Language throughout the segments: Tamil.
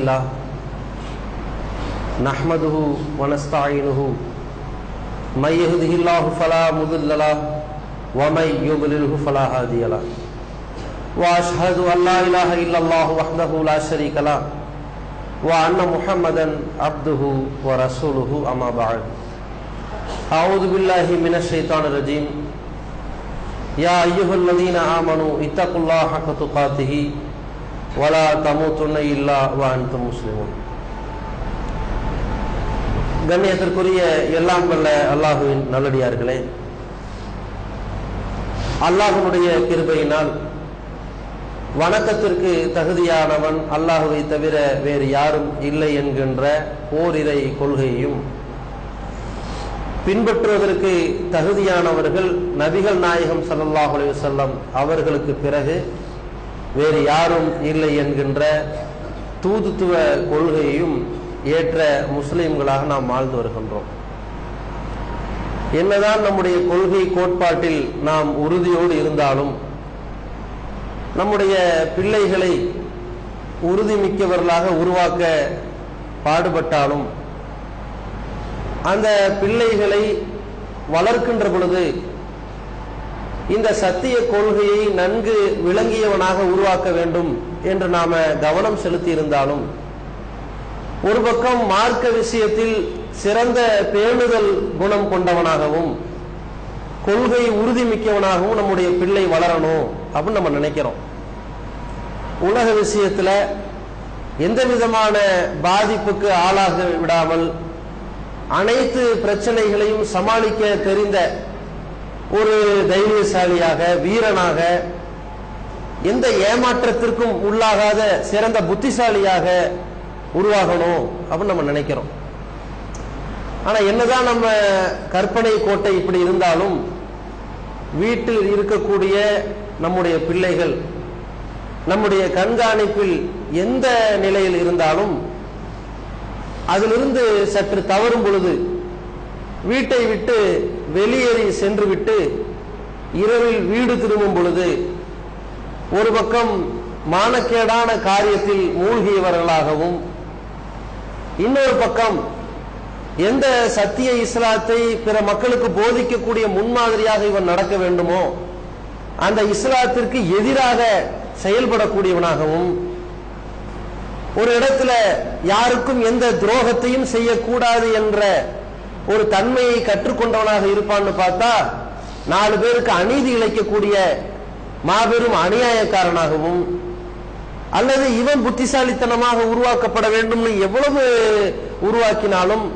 لله نحمده ونستعينه من يهده الله فلا مضل له ومن يضلله فلا هادي له واشهد ان لا اله الا الله وحده لا شريك له وان محمدا عبده ورسوله اما بعد اعوذ بالله من الشيطان الرجيم يا ايها الذين امنوا اتقوا الله حق تقاته ولا تموتن الا وانتم مسلمون கண்ணியத்திற்குரிய எல்லாம் வல்ல அல்லாஹுவின் நல்லடியார்களே அல்லாஹுடைய கிருபையினால் வணக்கத்திற்கு தகுதியானவன் அல்லாஹுவை தவிர வேறு யாரும் இல்லை என்கின்ற ஓரிரை கொள்கையையும் பின்பற்றுவதற்கு தகுதியானவர்கள் நபிகள் நாயகம் ஸல்லல்லாஹு அலைஹி வஸல்லம் அவர்களுக்கு பிறகு வேறு யாரும் இல்லை என்கின்ற தூதுத்துவ கொள்கையையும் ஏற்ற முஸ்லிம்களாக நாம் வாழ்ந்து வருகின்றோம் என்னதான் நம்முடைய கொள்கை கோட்பாட்டில் நாம் உறுதியோடு இருந்தாலும் நம்முடைய பிள்ளைகளை உறுதிமிக்கவர்களாக உருவாக்க பாடுபட்டாலும் அந்த பிள்ளைகளை வளர்க்கின்ற பொழுது இந்த சத்திய கொள்கையை நன்கு விளங்கியவனாக உருவாக்க வேண்டும் என்று நாம கவனம் செலுத்தி இருந்தாலும் ஒரு பக்கம் மார்க்க விஷயத்தில் சிறந்த பேணுதல் குணம் கொண்டவனாகவும் கொள்கை உறுதிமிக்கவனாகவும் நம்முடைய பிள்ளை வளரணும் அப்படின்னு நம்ம நினைக்கிறோம் உலக விஷயத்துல எந்த விதமான பாதிப்புக்கு ஆளாக விடாமல் அனைத்து பிரச்சனைகளையும் சமாளிக்க தெரிந்த ஒரு தைரியசாலியாக வீரனாக எந்த ஏமாற்றத்திற்கும் உள்ளாகாத சிறந்த புத்திசாலியாக உருவாகணும் அப்படின்னு நம்ம நினைக்கிறோம் ஆனா என்னதான் நம்ம கற்பனை கோட்டை இப்படி இருந்தாலும் வீட்டில் இருக்கக்கூடிய நம்முடைய பிள்ளைகள் நம்முடைய கண்காணிப்பில் எந்த நிலையில் இருந்தாலும் அதிலிருந்து சற்று தவறும் பொழுது வீட்டை விட்டு வெளியேறி சென்று விட்டு இரவில் வீடு திரும்பும் பொழுது ஒரு பக்கம் மானக்கேடான காரியத்தில் மூழ்கியவர்களாகவும் இன்னொரு பக்கம் எந்த சத்திய இஸ்லாத்தை பிற மக்களுக்கு போதிக்கக்கூடிய முன்மாதிரியாக இவன் நடக்க வேண்டுமோ அந்த இஸ்லாத்திற்கு எதிராக செயல்படக்கூடியவனாகவும் ஒரு இடத்துல யாருக்கும் எந்த துரோகத்தையும் செய்யக்கூடாது என்ற ஒரு தன்மையை கற்றுக்கொண்டவனாக இருப்பான்னு பார்த்தா நாலு பேருக்கு அநீதி இழைக்கக்கூடிய மாபெரும் அநியாயக்காரனாகவும் அல்லது இவன் புத்திசாலித்தனமாக உருவாக்கப்பட வேண்டும்னு எவ்வளவு உருவாக்கினாலும்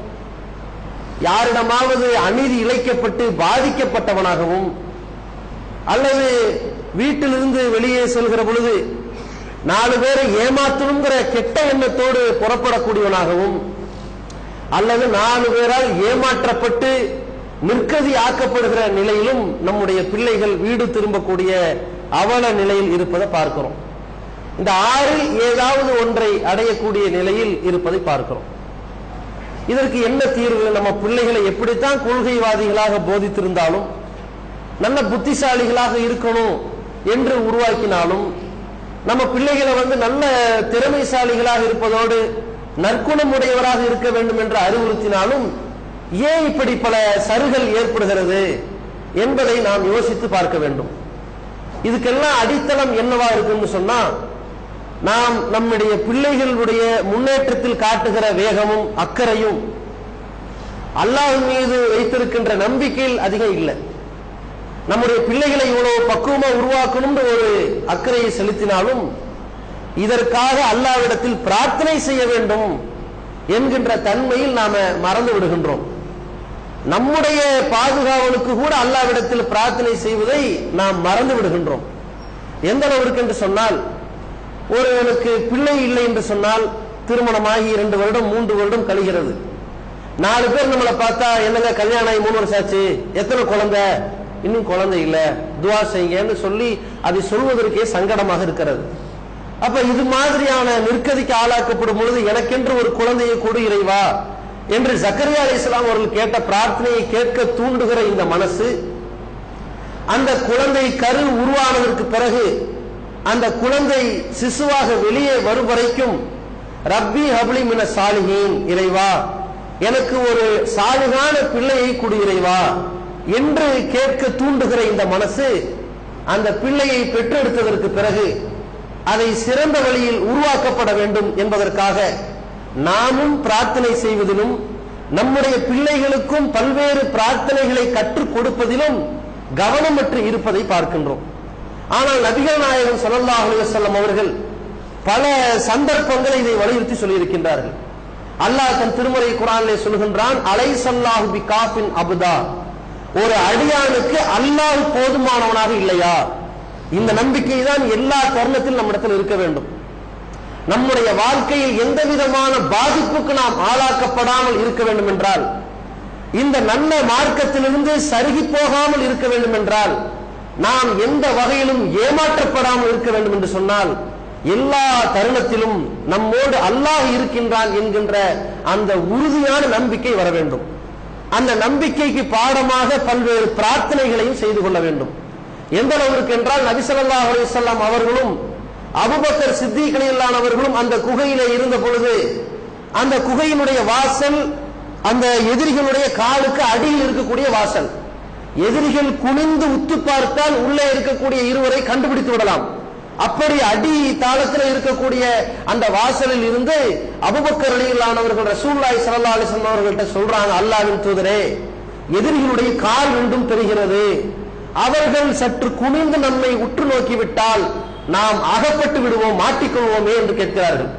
யாரிடமாவது அநீதி இழைக்கப்பட்டு பாதிக்கப்பட்டவனாகவும் அல்லது வீட்டிலிருந்து வெளியே செல்கிற பொழுது நாலு பேரை ஏமாற்றணுங்கிற கெட்ட எண்ணத்தோடு புறப்படக்கூடியவனாகவும் அல்லது நாலு பேரால் ஏமாற்றப்பட்டு நிற்கதி ஆக்கப்படுகிற நிலையிலும் நம்முடைய பிள்ளைகள் வீடு திரும்பக்கூடிய அவல நிலையில் இருப்பதை பார்க்கிறோம் இந்த ஆறில் ஏதாவது ஒன்றை அடையக்கூடிய நிலையில் இருப்பதை பார்க்கிறோம் இதற்கு என்ன தீர்வு நம்ம பிள்ளைகளை எப்படித்தான் கொள்கைவாதிகளாக போதித்திருந்தாலும் நல்ல புத்திசாலிகளாக இருக்கணும் என்று உருவாக்கினாலும் நம்ம பிள்ளைகளை வந்து நல்ல திறமைசாலிகளாக இருப்பதோடு நற்குணமுடையவராக இருக்க வேண்டும் என்று அறிவுறுத்தினாலும் ஏன் இப்படி பல சருகள் ஏற்படுகிறது என்பதை நாம் யோசித்து பார்க்க வேண்டும் இதுக்கெல்லாம் அடித்தளம் என்னவா இருக்குன்னு சொன்னா நாம் நம்முடைய பிள்ளைகளுடைய முன்னேற்றத்தில் காட்டுகிற வேகமும் அக்கறையும் அல்லாஹ் மீது வைத்திருக்கின்ற நம்பிக்கையில் அதிகம் இல்லை நம்முடைய பிள்ளைகளை இவ்வளவு பக்குவமா உருவாக்கணும்னு ஒரு அக்கறையை செலுத்தினாலும் இதற்காக அல்லாவிடத்தில் பிரார்த்தனை செய்ய வேண்டும் என்கின்ற தன்மையில் நாம மறந்து விடுகின்றோம் நம்முடைய பாதுகாவலுக்கு கூட அல்லாவிடத்தில் பிரார்த்தனை செய்வதை நாம் மறந்து விடுகின்றோம் எந்த அளவிற்கு என்று சொன்னால் ஒருவனுக்கு பிள்ளை இல்லை என்று சொன்னால் திருமணமாகி இரண்டு வருடம் மூன்று வருடம் கழிகிறது நாலு பேர் நம்மளை பார்த்தா என்னங்க கல்யாணம் ஆகி மூணு வருஷம் ஆச்சு எத்தனை குழந்தை இன்னும் குழந்தை இல்ல துவா செய்யுங்கன்னு சொல்லி அதை சொல்வதற்கே சங்கடமாக இருக்கிறது அப்ப இது மாதிரியான நிற்கதிக்கு ஆளாக்கப்படும் பொழுது எனக்கென்று ஒரு குழந்தையை கொடு இறைவா என்று ஜக்கரியா அலி இஸ்லாம் அவர்கள் கேட்ட பிரார்த்தனையை கேட்க தூண்டுகிற இந்த மனசு அந்த குழந்தை கரு உருவானதற்கு பிறகு அந்த குழந்தை சிசுவாக வெளியே வரும் வரைக்கும் ரப்பி ஹப்லி மின சாலிஹீன் இறைவா எனக்கு ஒரு சாலிகான பிள்ளையை கொடு இறைவா என்று கேட்க தூண்டுகிற இந்த மனசு அந்த பிள்ளையை பெற்றெடுத்ததற்கு பிறகு அதை சிறந்த வழியில் உருவாக்கப்பட வேண்டும் என்பதற்காக நாமும் பிரார்த்தனை செய்வதிலும் நம்முடைய பிள்ளைகளுக்கும் பல்வேறு பிரார்த்தனைகளை கற்றுக் கொடுப்பதிலும் கவனமற்று இருப்பதை பார்க்கின்றோம் ஆனால் நபிகள் நாயகம் ஸல்லல்லாஹு அலைஹி வஸல்லம் அவர்கள் பல சந்தர்ப்பங்களை இதை வலியுறுத்தி சொல்லியிருக்கின்றார்கள் அல்லாஹ் தன் திருமறை குரானிலே சொல்கின்றான் அலைசல்லாஹு பி காஃபின் அபுதா ஒரு அடியானுக்கு அல்லாஹ் போதுமானவனாக இல்லையா இந்த நம்பிக்கை தான் எல்லா தருணத்திலும் நம்மிடத்தில் இருக்க வேண்டும் நம்முடைய வாழ்க்கையில் எந்த விதமான பாதிப்புக்கு நாம் ஆளாக்கப்படாமல் இருக்க வேண்டும் என்றால் இந்த நல்ல மார்க்கத்திலிருந்து சருகி போகாமல் இருக்க வேண்டும் என்றால் நாம் எந்த வகையிலும் ஏமாற்றப்படாமல் இருக்க வேண்டும் என்று சொன்னால் எல்லா தருணத்திலும் நம்மோடு அல்லாஹ் இருக்கின்றான் என்கின்ற அந்த உறுதியான நம்பிக்கை வர வேண்டும் அந்த நம்பிக்கைக்கு பாடமாக பல்வேறு பிரார்த்தனைகளையும் செய்து கொள்ள வேண்டும் எந்த அளவிற்கு என்றால் நபி ஸல்லல்லாஹு அலைஹி வஸல்லம் அவர்களும் அபூபக்கர் சித்திக் அவர்களும் அந்த குகையிலே இருந்த பொழுது அந்த குகையினுடைய வாசல் அந்த எதிரிகளுடைய காலுக்கு அடியில் இருக்கக்கூடிய வாசல் எதிரிகள் குனிந்து உத்து பார்த்தால் உள்ளே இருக்கக்கூடிய இருவரை கண்டுபிடித்து விடலாம் அப்படி அடி தாளத்தில் இருக்கக்கூடிய அந்த வாசலில் இருந்து அபுபக்கர் அலியிலானவர்கள் ரசூல்லாய் சல்லா அலிஸ்லாம் அவர்கள்ட்ட சொல்றாங்க அல்லாவின் தூதரே எதிரிகளுடைய கால் ரெண்டும் தெரிகிறது அவர்கள் சற்று குனிந்து நம்மை உற்று நோக்கிவிட்டால் நாம் அகப்பட்டு விடுவோம் மாட்டிக்கொள்வோமே என்று கேட்கிறார்கள்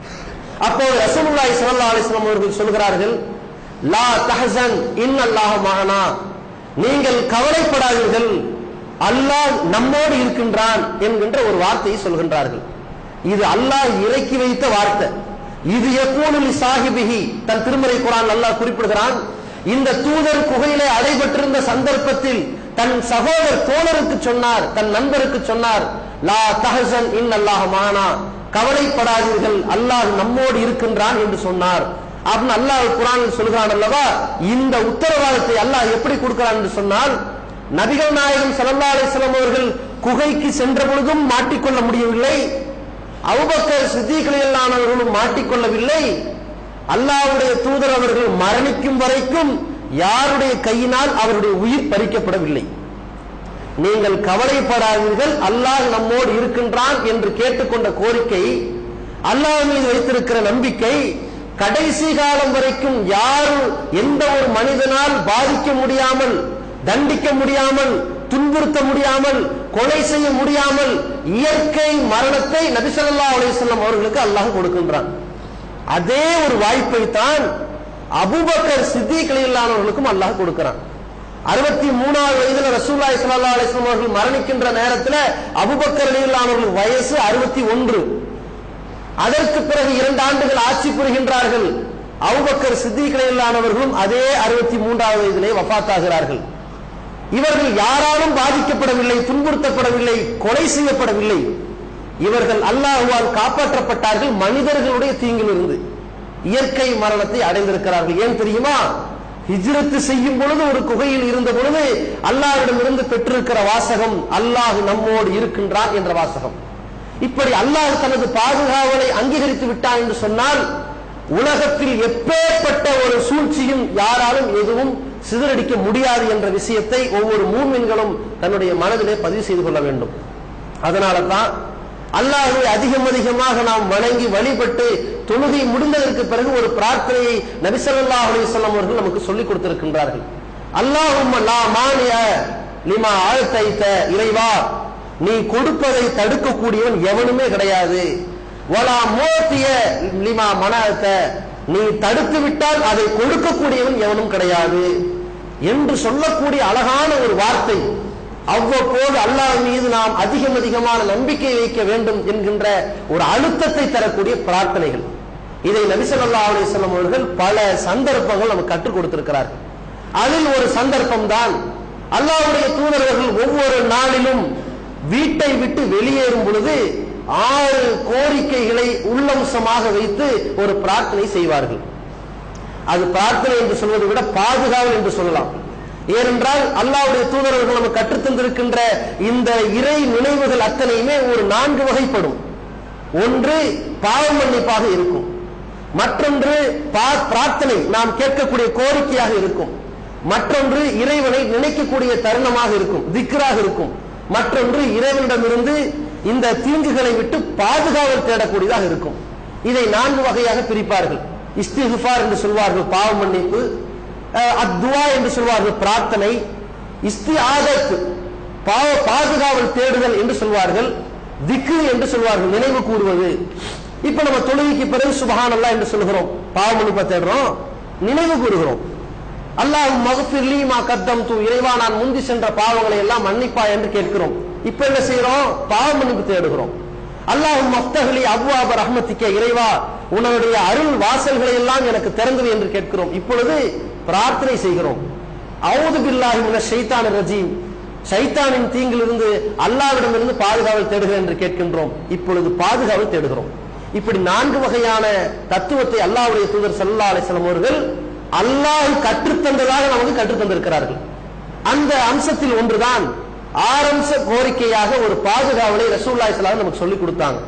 அப்போது ரசூலுல்லாஹி ஸல்லல்லாஹு அலைஹி வஸல்லம் அவர்கள் சொல்கிறார்கள் லா தஹசன் இன்னல்லாஹ மஅனா நீங்கள் கவலைப்படாதீர்கள் அல்லாஹ் நம்மோடு இருக்கின்றான் என்கின்ற ஒரு வார்த்தையை சொல்கின்றார்கள் இது அல்லாஹ் இறக்கி வைத்த வார்த்தை இது எப்போது சாஹிபிஹி தன் திருமறை குரான் அல்லாஹ் குறிப்பிடுகிறான் இந்த தூதர் குகையிலே அடைபட்டிருந்த சந்தர்ப்பத்தில் தன் சகோதரர் தோழருக்கு சொன்னார் தன் நண்பருக்கு சொன்னார் லா தஹசன் இன் அல்லாஹ் மானா கவலைப்படாதீர்கள் அல்லாஹ் நம்மோடு இருக்கின்றான் என்று சொன்னார் அப்படின்னு அல்லாஹ் குரானில் சொல்கிறான் அல்லவா இந்த உத்தரவாதத்தை அல்லாஹ் எப்படி கொடுக்கிறான் என்று சொன்னால் நபிகள் நாயகம் ஸல்லல்லாஹு அலைஹி வஸல்லம் அவர்கள் குகைக்கு சென்ற பொழுதும் மாட்டிக்கொள்ள முடியவில்லை அபூபக்கர் சித்திக் அவர்களும் மாட்டிக்கொள்ளவில்லை அல்லாஹ்வுடைய தூதர் அவர்கள் மரணிக்கும் வரைக்கும் யாருடைய கையினால் அவருடைய உயிர் பறிக்கப்படவில்லை நீங்கள் கவலைப்படாதீர்கள் அல்லாஹ் நம்மோடு இருக்கின்றான் என்று கேட்டுக்கொண்ட கோரிக்கை அல்லாஹ் மீது வைத்திருக்கிற நம்பிக்கை கடைசி காலம் வரைக்கும் யாரும் எந்த ஒரு மனிதனால் பாதிக்க முடியாமல் தண்டிக்க முடியாமல் துன்புறுத்த முடியாமல் கொலை செய்ய முடியாமல் இயற்கை மரணத்தை நபிசல்லா அலிஸ்லாம் அவர்களுக்கு அல்லாஹ் கொடுக்கின்றான் அதே ஒரு வாய்ப்பை தான் அபூபக்கர் சித்திக் அலில்லானவர்களுக்கும் அல்லாஹ் கொடுக்கிறான் அறுபத்தி மூணாவது வயதுல ரசூல்லாய் ஸல்லல்லாஹு அலைஹி வஸல்லம் அவர்கள் மரணிக்கின்ற நேரத்துல அபூபக்கர் அலில்லானவர்கள் வயசு அறுபத்தி ஒன்று அதற்கு பிறகு இரண்டு ஆண்டுகள் ஆட்சி புரிகின்றார்கள் அபூபக்கர் சித்திக் அலில்லானவர்களும் அதே அறுபத்தி மூன்றாவது வயதிலே வஃபாத்தாகிறார்கள் இவர்கள் யாராலும் பாதிக்கப்படவில்லை துன்புறுத்தப்படவில்லை கொலை செய்யப்படவில்லை இவர்கள் அல்லாஹுவால் காப்பாற்றப்பட்டார்கள் மனிதர்களுடைய தீங்கிலிருந்து இயற்கை மரணத்தை அடைந்திருக்கிறார்கள் ஏன் தெரியுமா ஹிஜ்ரத்து செய்யும் பொழுது ஒரு குகையில் இருந்த பொழுது அல்லாஹ்விடமிருந்து பெற்றிருக்கிற வாசகம் அல்லாஹ் நம்மோடு இருக்கின்றான் என்ற வாசகம் இப்படி அல்லாஹ் தனது பாதுகாவலை அங்கீகரித்து விட்டான் என்று சொன்னால் உலகத்தில் எப்பேற்பட்ட ஒரு சூழ்ச்சியும் யாராலும் எதுவும் சிதறடிக்க முடியாது என்ற விஷயத்தை ஒவ்வொரு மூமின்களும் தன்னுடைய மனதிலே பதிவு செய்து கொள்ள வேண்டும் அதனால தான் அல்லாஹ்வை அதிகம் அதிகமாக நாம் வணங்கி வழிபட்டு தொழுகை முடிந்ததற்கு பிறகு ஒரு பிரார்த்தனையை நபிசல்லாஹ் அலிசல்லாம் அவர்கள் நமக்கு சொல்லிக் கொடுத்திருக்கின்றார்கள் அல்லாஹும் லா மானிய லிமா ஆழ்த்தைத்த இறைவா நீ கொடுப்பதை தடுக்கக்கூடியவன் எவனுமே கிடையாது வலா மோத்திய லிமா மனத்த நீ தடுத்து விட்டால் அதை கொடுக்கக்கூடியவன் எவனும் கிடையாது என்று சொல்லக்கூடிய அழகான ஒரு வார்த்தை அவ்வப்போது அல்லாஹ் மீது நாம் அதிகம் அதிகமான நம்பிக்கை வைக்க வேண்டும் என்கின்ற ஒரு அழுத்தத்தை தரக்கூடிய பிரார்த்தனைகள் இதை நபிசல்லா அலிஸ்லாம் அவர்கள் பல சந்தர்ப்பங்கள் நமக்கு கற்றுக் கொடுத்திருக்கிறார்கள் அதில் ஒரு சந்தர்ப்பம் தான் அல்லாஹ்வுடைய தூதரர்கள் ஒவ்வொரு நாளிலும் வீட்டை விட்டு வெளியேறும் பொழுது ஆறு கோரிக்கைகளை உள்ளம்சமாக வைத்து ஒரு பிரார்த்தனை செய்வார்கள் அது பிரார்த்தனை என்று சொல்வதை விட பாதுகாவல் என்று சொல்லலாம் ஏனென்றால் அல்லாவுடைய தூதரர்கள் நமக்கு கற்றுத்தந்திருக்கின்ற இந்த இறை நினைவுகள் அத்தனையுமே ஒரு நான்கு வகைப்படும் ஒன்று பாவ மன்னிப்பாக இருக்கும் மற்றொன்று பா- பிரார்த்தனை நாம் கேட்கக்கூடிய கோரிக்கையாக இருக்கும் மற்றொன்று இறைவனை நினைக்கக்கூடிய தருணமாக இருக்கும் திக்ராக இருக்கும் மற்றொன்று இறைவனிடமிருந்து இந்த தீங்குகளை விட்டு பாதுகாவல் தேடக்கூடியதாக இருக்கும் இதை நான்கு வகையாக பிரிப்பார்கள் இஸ்திஃபார் என்று சொல்வார்கள் பாவ மன்னிப்பு அஹ், அத்துவா என்று சொல்வார்கள் பிரார்த்தனை இஸ்தி ஆதத் பாவ பாதுகாவல் தேடுதல் என்று சொல்வார்கள் திக்கு என்று சொல்வார்கள் நினைவு கூறுவது இப்ப நம்ம தொழுகைக்கு பிறகு சுபஹான் அல்லாஹ் என்று சொல்கிறோம் பாவ மன்னிப்பை தேடுறோம் நினைவு கூறுகிறோம் அல்லாஹ் மகஃபிர்லி மா கத்தம் தூ இறைவா நான் முந்தி சென்ற பாவங்களை எல்லாம் மன்னிப்பா என்று கேட்கிறோம் இப்ப என்ன செய்யறோம் பாவ மன்னிப்பு தேடுகிறோம் அல்லாஹ் மஃப்தஹலி அபுவாப ரஹ்மத்திக்க இறைவா உன்னுடைய அருள் வாசல்களை எல்லாம் எனக்கு திறந்தது என்று கேட்கிறோம் இப்பொழுது பிரார்த்தனை செய்கிறோம் அவுது பில்லாஹி மின ஷைத்தான ரஜீம் ஷைத்தானின் தீங்கிலிருந்து அல்லாவிடமிருந்து பாதுகாவல் தேடுகிறேன் என்று கேட்கின்றோம் இப்பொழுது பாதுகாவல் தேடுகிறோம் இப்படி நான்கு வகையான தத்துவத்தை அல்லாஹ்வுடைய தூதர் ஸல்லல்லாஹு அலைஹி வஸல்லம் அவர்கள் அல்லாஹ் கற்றுத்தந்ததாக நமக்கு கற்றுத்தந்திருக்கிறார்கள் அந்த அம்சத்தில் ஒன்றுதான் ஆரம்ப கோரிக்கையாக ஒரு பாதுகாவலை ரசூலுல்லாஹி ஸல்லல்லாஹு அலைஹி நமக்கு சொல்லிக் கொடுத்தாங்க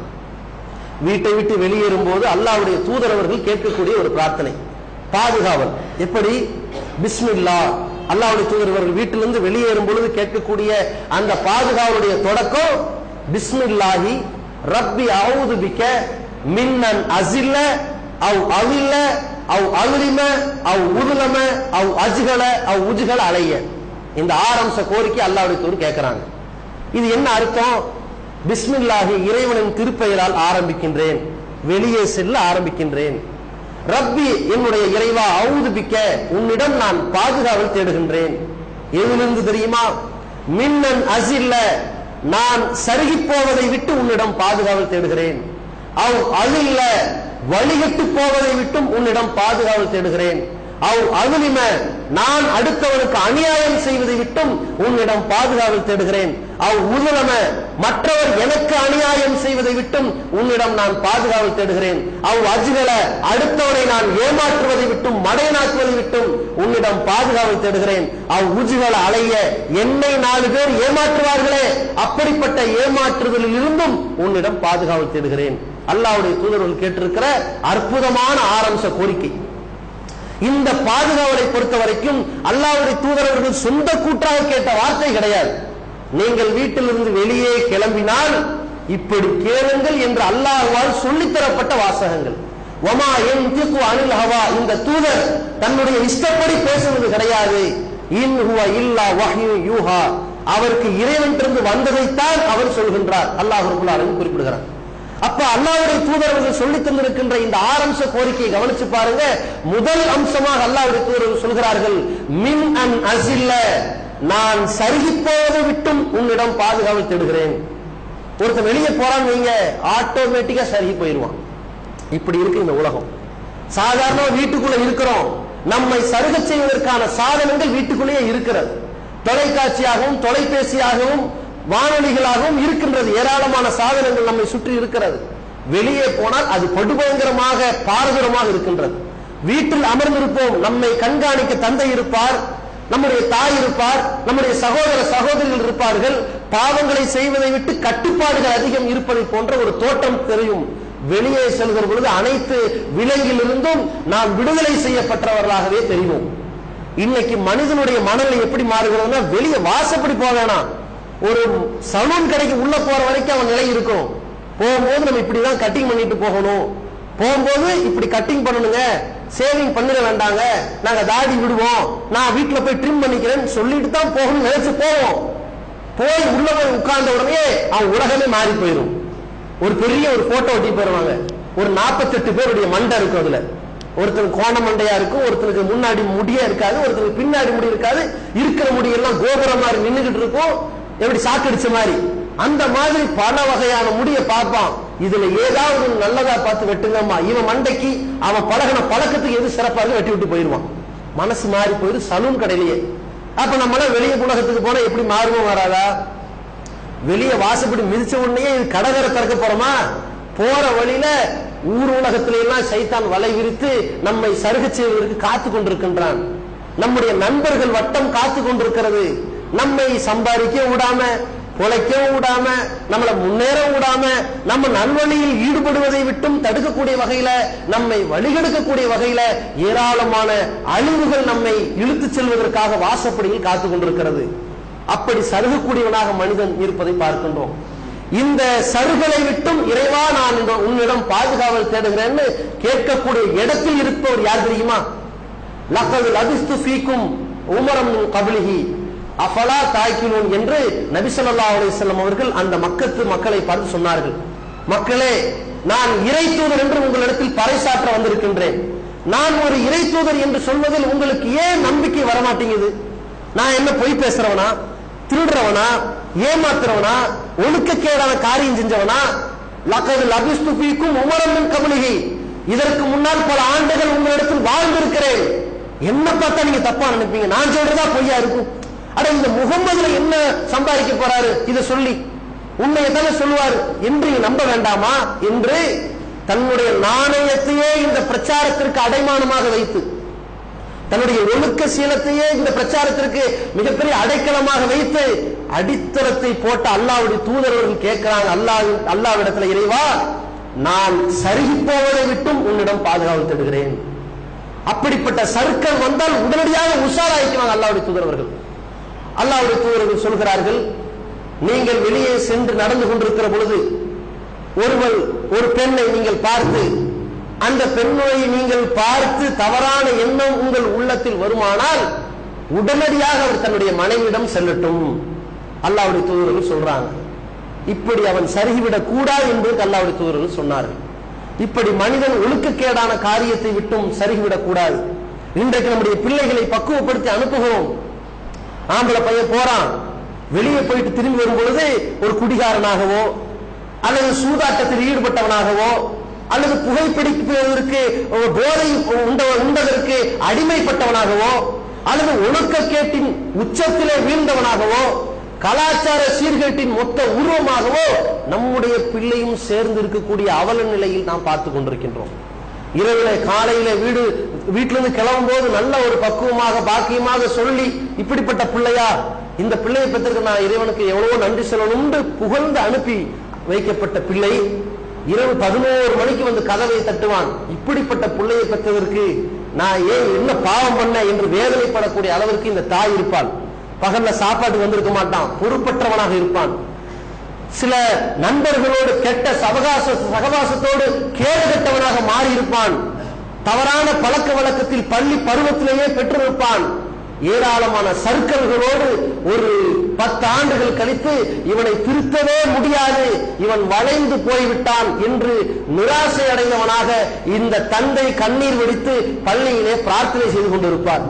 வீட்டை விட்டு வெளியேறும் போது அல்லாஹ்வுடைய தூதர் அவர்கள் கேட்கக்கூடிய ஒரு பிரார்த்தனை பாதுகாவல் எப்படி பிஸ்மில்லா அல்லாஹ்வுடைய தூதர் அவர்கள் வீட்டிலிருந்து வெளியேறும் பொழுது கேட்கக்கூடிய அந்த பாதுகாவலுடைய தொடக்கம் பிஸ்மில்லாஹி ரப்பி அவுது பிக்க மின்னன் அசில்ல அவ் அவில்ல அவ் அலுரிம அவ் உருளம அவ் அஜ்கல அவ் உஜ்கல அலைய இந்த ஆரம்ச கோரிக்கை அல்லாஹ்வுடைய தூதர் கேட்கிறாங்க இது என்ன அர்த்தம் பிஸ்மில்லாஹி இறைவனின் திருப்பெயரால் ஆரம்பிக்கின்றேன் வெளியே செல்ல ஆரம்பிக்கின்றேன் ரப்பி என்னுடைய இறைவா அவுதுபிக்க உன்னிடம் நான் பாதுகாவல் தேடுகின்றேன் எதிலிருந்து தெரியுமா மின்னன் அசில்ல நான் சருகி போவதை விட்டு உன்னிடம் பாதுகாவல் தேடுகிறேன் அவ் அழில்ல வழிகட்டு போவதை விட்டும் உன்னிடம் பாதுகாவல் தேடுகிறேன் அவ் அகுலிம நான் அடுத்தவனுக்கு அநியாயம் செய்வதை விட்டும் உன்னிடம் பாதுகாவல் தேடுகிறேன் அவ் உதுலம மற்றவர் எனக்கு அநியாயம் செய்வதை விட்டும் உன்னிடம் நான் பாதுகாவல் தேடுகிறேன் அவ் அஜ்கல அடுத்தவரை நான் ஏமாற்றுவதை விட்டும் மடையனாக்குவதை விட்டும் உன்னிடம் பாதுகாவல் தேடுகிறேன் அவ் உஜுகள அலைய என்னை நாலு பேர் ஏமாற்றுவார்களே அப்படிப்பட்ட ஏமாற்றுதலில் இருந்தும் உன்னிடம் பாதுகாவல் தேடுகிறேன் அல்லாஹ்வுடைய தூதர்கள் கேட்டிருக்கிற அற்புதமான ஆரம்ச கோரிக்கை இந்த பாதுகாவலை பொறுத்த வரைக்கும் அல்லாஹ்வுடைய தூதரவர்கள் சொந்த கூற்றாக கேட்ட வார்த்தை கிடையாது நீங்கள் வீட்டிலிருந்து வெளியே கிளம்பினால் இப்படி கேளுங்கள் என்று அல்லாஹ்வால் சொல்லித் தரப்பட்ட வாசகங்கள் ஒமா என் திக்கு அனில் ஹவா இந்த தூதர் தன்னுடைய இஷ்டப்படி பேசுவது கிடையாது இன் ஹுவ இல்லா வஹ்யு யூஹா அவருக்கு இறைவனிலிருந்து வந்ததைத்தான் அவர் சொல்கின்றார் அல்லாஹ் ரபுல் ஆலமீன் குறிப்பிடுகிறார் அப்ப அல்லாஹ்வுடைய தூதரவர்கள் சொல்லி தந்திருக்கின்ற இந்த ஆரம்ச கோரிக்கையை கவனிச்சு பாருங்க முதல் அம்சமாக அல்லாஹ்வுடைய தூதர்கள் சொல்கிறார்கள் மின் அன் அசில்ல நான் சருகி போவதை விட்டும் உன்னிடம் பாதுகாவல் தேடுகிறேன் ஒருத்தன் வெளியே போறான்னு வைங்க ஆட்டோமேட்டிக்கா சருகி போயிடுவான் இப்படி இருக்கு இந்த உலகம் சாதாரண வீட்டுக்குள்ள இருக்கிறோம் நம்மை சருக செய்வதற்கான சாதனங்கள் வீட்டுக்குள்ளேயே இருக்கிறது தொலைக்காட்சியாகவும் தொலைபேசியாகவும் வானொலிகளாகவும் இருக்கின்றது ஏராளமான சாதனங்கள் நம்மை சுற்றி இருக்கிறது வெளியே போனால் அது படுபயங்கரமாக பாரதூரமாக இருக்கின்றது வீட்டில் அமர்ந்திருப்போம் நம்மை கண்காணிக்க தந்தை இருப்பார் நம்முடைய தாய் இருப்பார் நம்முடைய சகோதர சகோதரிகள் இருப்பார்கள் பாவங்களை செய்வதை விட்டு கட்டுப்பாடுகள் அதிகம் இருப்பதை போன்ற ஒரு தோட்டம் தெரியும் வெளியே செல்கிற பொழுது அனைத்து விலங்கிலிருந்தும் நாம் விடுதலை செய்யப்பட்டவர்களாகவே தெரிவோம் இன்னைக்கு மனிதனுடைய மனநிலை எப்படி மாறுகிறதுனா வெளியே வாசப்படி போக வேணாம் ஒரு சலூன் கடைக்கு உள்ள போற வரைக்கும் அவன் நிலை இருக்கும் போகும்போது நம்ம இப்படிதான் கட்டிங் பண்ணிட்டு போகணும் போகும்போது இப்படி கட்டிங் பண்ணணுங்க சேவிங் பண்ணிட வேண்டாங்க நாங்க தாடி விடுவோம் நான் வீட்டுல போய் ட்ரிம் பண்ணிக்கிறேன்னு சொல்லிட்டு தான் போகணும்னு நினைச்சு போவோம் போய் உள்ள போய் உட்கார்ந்த உடனே அவன் உலகமே மாறி போயிடும் ஒரு பெரிய ஒரு போட்டோ ஒட்டி போயிருவாங்க ஒரு 48 பேருடைய மண்டை இருக்கும் அதுல ஒருத்தனுக்கு கோண மண்டையா இருக்கும் ஒருத்தனுக்கு முன்னாடி முடியா இருக்காது ஒருத்தனுக்கு பின்னாடி முடி இருக்காது இருக்கிற முடியெல்லாம் கோபுரம் மாதிரி நின்னுகிட்டு இருக்கும் எப்படி சாக்கடிச்ச மாதிரி அந்த மாதிரி பல வகையான முடிய பார்ப்பான் இதுல ஏதாவது ஒண்ணு நல்லதா பார்த்து வெட்டுங்கம்மா இவன் மண்டைக்கு அவன் பழகின பழக்கத்துக்கு எது சிறப்பா இருக்கு வெட்டி விட்டு போயிருவான் மனசு மாறி போயிரு சலூன் கடையிலேயே அப்ப நம்மள வெளியே உலகத்துக்கு போனா எப்படி மாறுவோம் வராதா வெளியே வாசப்படி மிதிச்ச உடனே இது கடகரை திறக்க போறோமா போற வழியில ஊர் உலகத்தில எல்லாம் சைத்தான் வலை விரித்து நம்மை சருக செய்வதற்கு காத்து கொண்டிருக்கின்றான் நம்முடைய நண்பர்கள் வட்டம் காத்து கொண்டிருக்கிறது நம்மை சம்பாதிக்க விடாம பொழைக்கவும் விடாம நம்மளை முன்னேற விடாம நம்ம நல்வழியில் ஈடுபடுவதை விட்டும் தடுக்கக்கூடிய வகையில நம்மை வழிகெடுக்கக்கூடிய வகையில ஏராளமான அழிவுகள் நம்மை இழுத்துச் செல்வதற்காக வாசப்படியில் காத்து கொண்டிருக்கிறது அப்படி சருகக்கூடியவனாக மனிதன் இருப்பதை பார்க்கின்றோம் இந்த சருகளை விட்டும் இறைவா நான் இந்த உன்னிடம் பாதுகாவல் தேடுகிறேன்னு கேட்கக்கூடிய இடத்தில் இருப்பவர் யார் தெரியுமா லக்கது லபிஸ்து ஃபீக்கும் உமரம் கபிலிஹி அஃபலா தாய்க்கிலூன் என்று நபி ஸல்லல்லாஹு அலைஹி வஸல்லம் அவர்கள் அந்த மக்கத்து மக்களை பார்த்து சொன்னார்கள் மக்களே நான் இறை தூதர் என்று உங்களிடத்தில் பறைசாற்ற வந்திருக்கின்றேன் நான் ஒரு இறை தூதர் என்று சொல்வதில் உங்களுக்கு ஏன் நம்பிக்கை வரமாட்டேங்குது நான் என்ன பொய் பேசுறவனா திருடுறவனா ஏமாத்துறவனா ஒழுக்கக்கேடான காரியம் செஞ்சவனா லக்கது லபிஸ்து ஃபீக்கும் உமரம் மின் கபிலிஹி இதற்கு முன்னால் பல ஆண்டுகள் உங்களிடத்தில் வாழ்ந்திருக்கிறேன் என்ன பார்த்தா நீங்க தப்பா நினைப்பீங்க நான் சொல்றதா பொய்யா இருக்கும் அட இந்த முகம்மதுல என்ன சம்பாதிக்க போறாரு இத சொல்லி உண்மையை தானே சொல்லுவார் என்று நீங்க நம்ப வேண்டாமா என்று தன்னுடைய நாணயத்தையே இந்த பிரச்சாரத்திற்கு அடைமானமாக வைத்து தன்னுடைய ஒழுக்க சீலத்தையே இந்த பிரச்சாரத்திற்கு மிகப்பெரிய அடைக்கலமாக வைத்து அடித்தளத்தை போட்ட அல்லாவுடைய தூதரவர்கள் கேட்கிறாங்க அல்லாஹ் அல்லாவிடத்துல இறைவா நான் சருகி போவதை விட்டும் உன்னிடம் பாதுகாவல் தேடுகிறேன் அப்படிப்பட்ட சருக்கள் வந்தால் உடனடியாக உஷாராயிக்குவாங்க அல்லாவுடைய தூதரவர்கள் அல்லாவுடைய தூதர்கள் சொல்கிறார்கள் நீங்கள் வெளியே சென்று நடந்து கொண்டிருக்கிற பொழுது ஒருவள் ஒரு பெண்ணை நீங்கள் பார்த்து அந்த பெண்ணை நீங்கள் பார்த்து தவறான எண்ணம் உங்கள் உள்ளத்தில் வருமானால் உடனடியாக அவர் தன்னுடைய மனைவியிடம் செல்லட்டும் அல்லாவுடைய தூதர்கள் சொல்றாங்க இப்படி அவன் சருகிவிடக் கூடாது என்று அல்லாவுடைய தூதர்கள் சொன்னார்கள் இப்படி மனிதன் ஒழுக்கக்கேடான காரியத்தை விட்டும் சருகிவிடக் கூடாது இன்றைக்கு நம்முடைய பிள்ளைகளை பக்குவப்படுத்தி அனுப்புகிறோம் ஆம்பளை பையன் போறான் வெளியே போயிட்டு திரும்பி வரும் பொழுது ஒரு குடிகாரனாகவோ அல்லது சூதாட்டத்தில் ஈடுபட்டவனாகவோ அல்லது புகைப்பிடிப்பதற்கு போதை உண்ட உண்டதற்கு அடிமைப்பட்டவனாகவோ அல்லது ஒழுக்கக்கேட்டின் உச்சத்திலே வீழ்ந்தவனாகவோ கலாச்சார சீர்கேட்டின் மொத்த உருவமாகவோ நம்முடைய பிள்ளையும் சேர்ந்து இருக்கக்கூடிய அவல நிலையில் நாம் பார்த்து கொண்டிருக்கின்றோம் இரவுல காலையில வீடு வீட்டில இருந்து கிளம்பும் போது நல்ல ஒரு பக்குவமாக பாக்கியமாக சொல்லி இப்படிப்பட்ட பிள்ளையா இந்த பிள்ளையை பெற்றிருக்க நான் இறைவனுக்கு எவ்வளவோ நன்றி சொல்லணும்னு புகழ்ந்து அனுப்பி வைக்கப்பட்ட பிள்ளை இரவு பதினோரு மணிக்கு வந்து கதவை தட்டுவான் இப்படிப்பட்ட பிள்ளையை பெற்றதற்கு நான் ஏன் என்ன பாவம் பண்ண என்று வேதனைப்படக்கூடிய அளவிற்கு இந்த தாய் இருப்பாள் பகல்ல சாப்பாடு வந்திருக்க மாட்டான் பொறுப்பற்றவனாக இருப்பான் சில நண்பர்களோடு கெட்ட சவகாச சகவாசத்தோடு கேடு கெட்டவனாக மாறி இருப்பான் தவறான பழக்க வழக்கத்தில் பள்ளி பருவத்திலேயே பெற்றிருப்பான் ஏராளமான சர்க்கல்களோடு ஒரு பத்து ஆண்டுகள் கழித்து இவனை திருத்தவே முடியாது இவன் வளைந்து போய்விட்டான் என்று நிராசை அடைந்தவனாக இந்த தந்தை கண்ணீர் வெடித்து பள்ளியிலே பிரார்த்தனை செய்து கொண்டிருப்பார்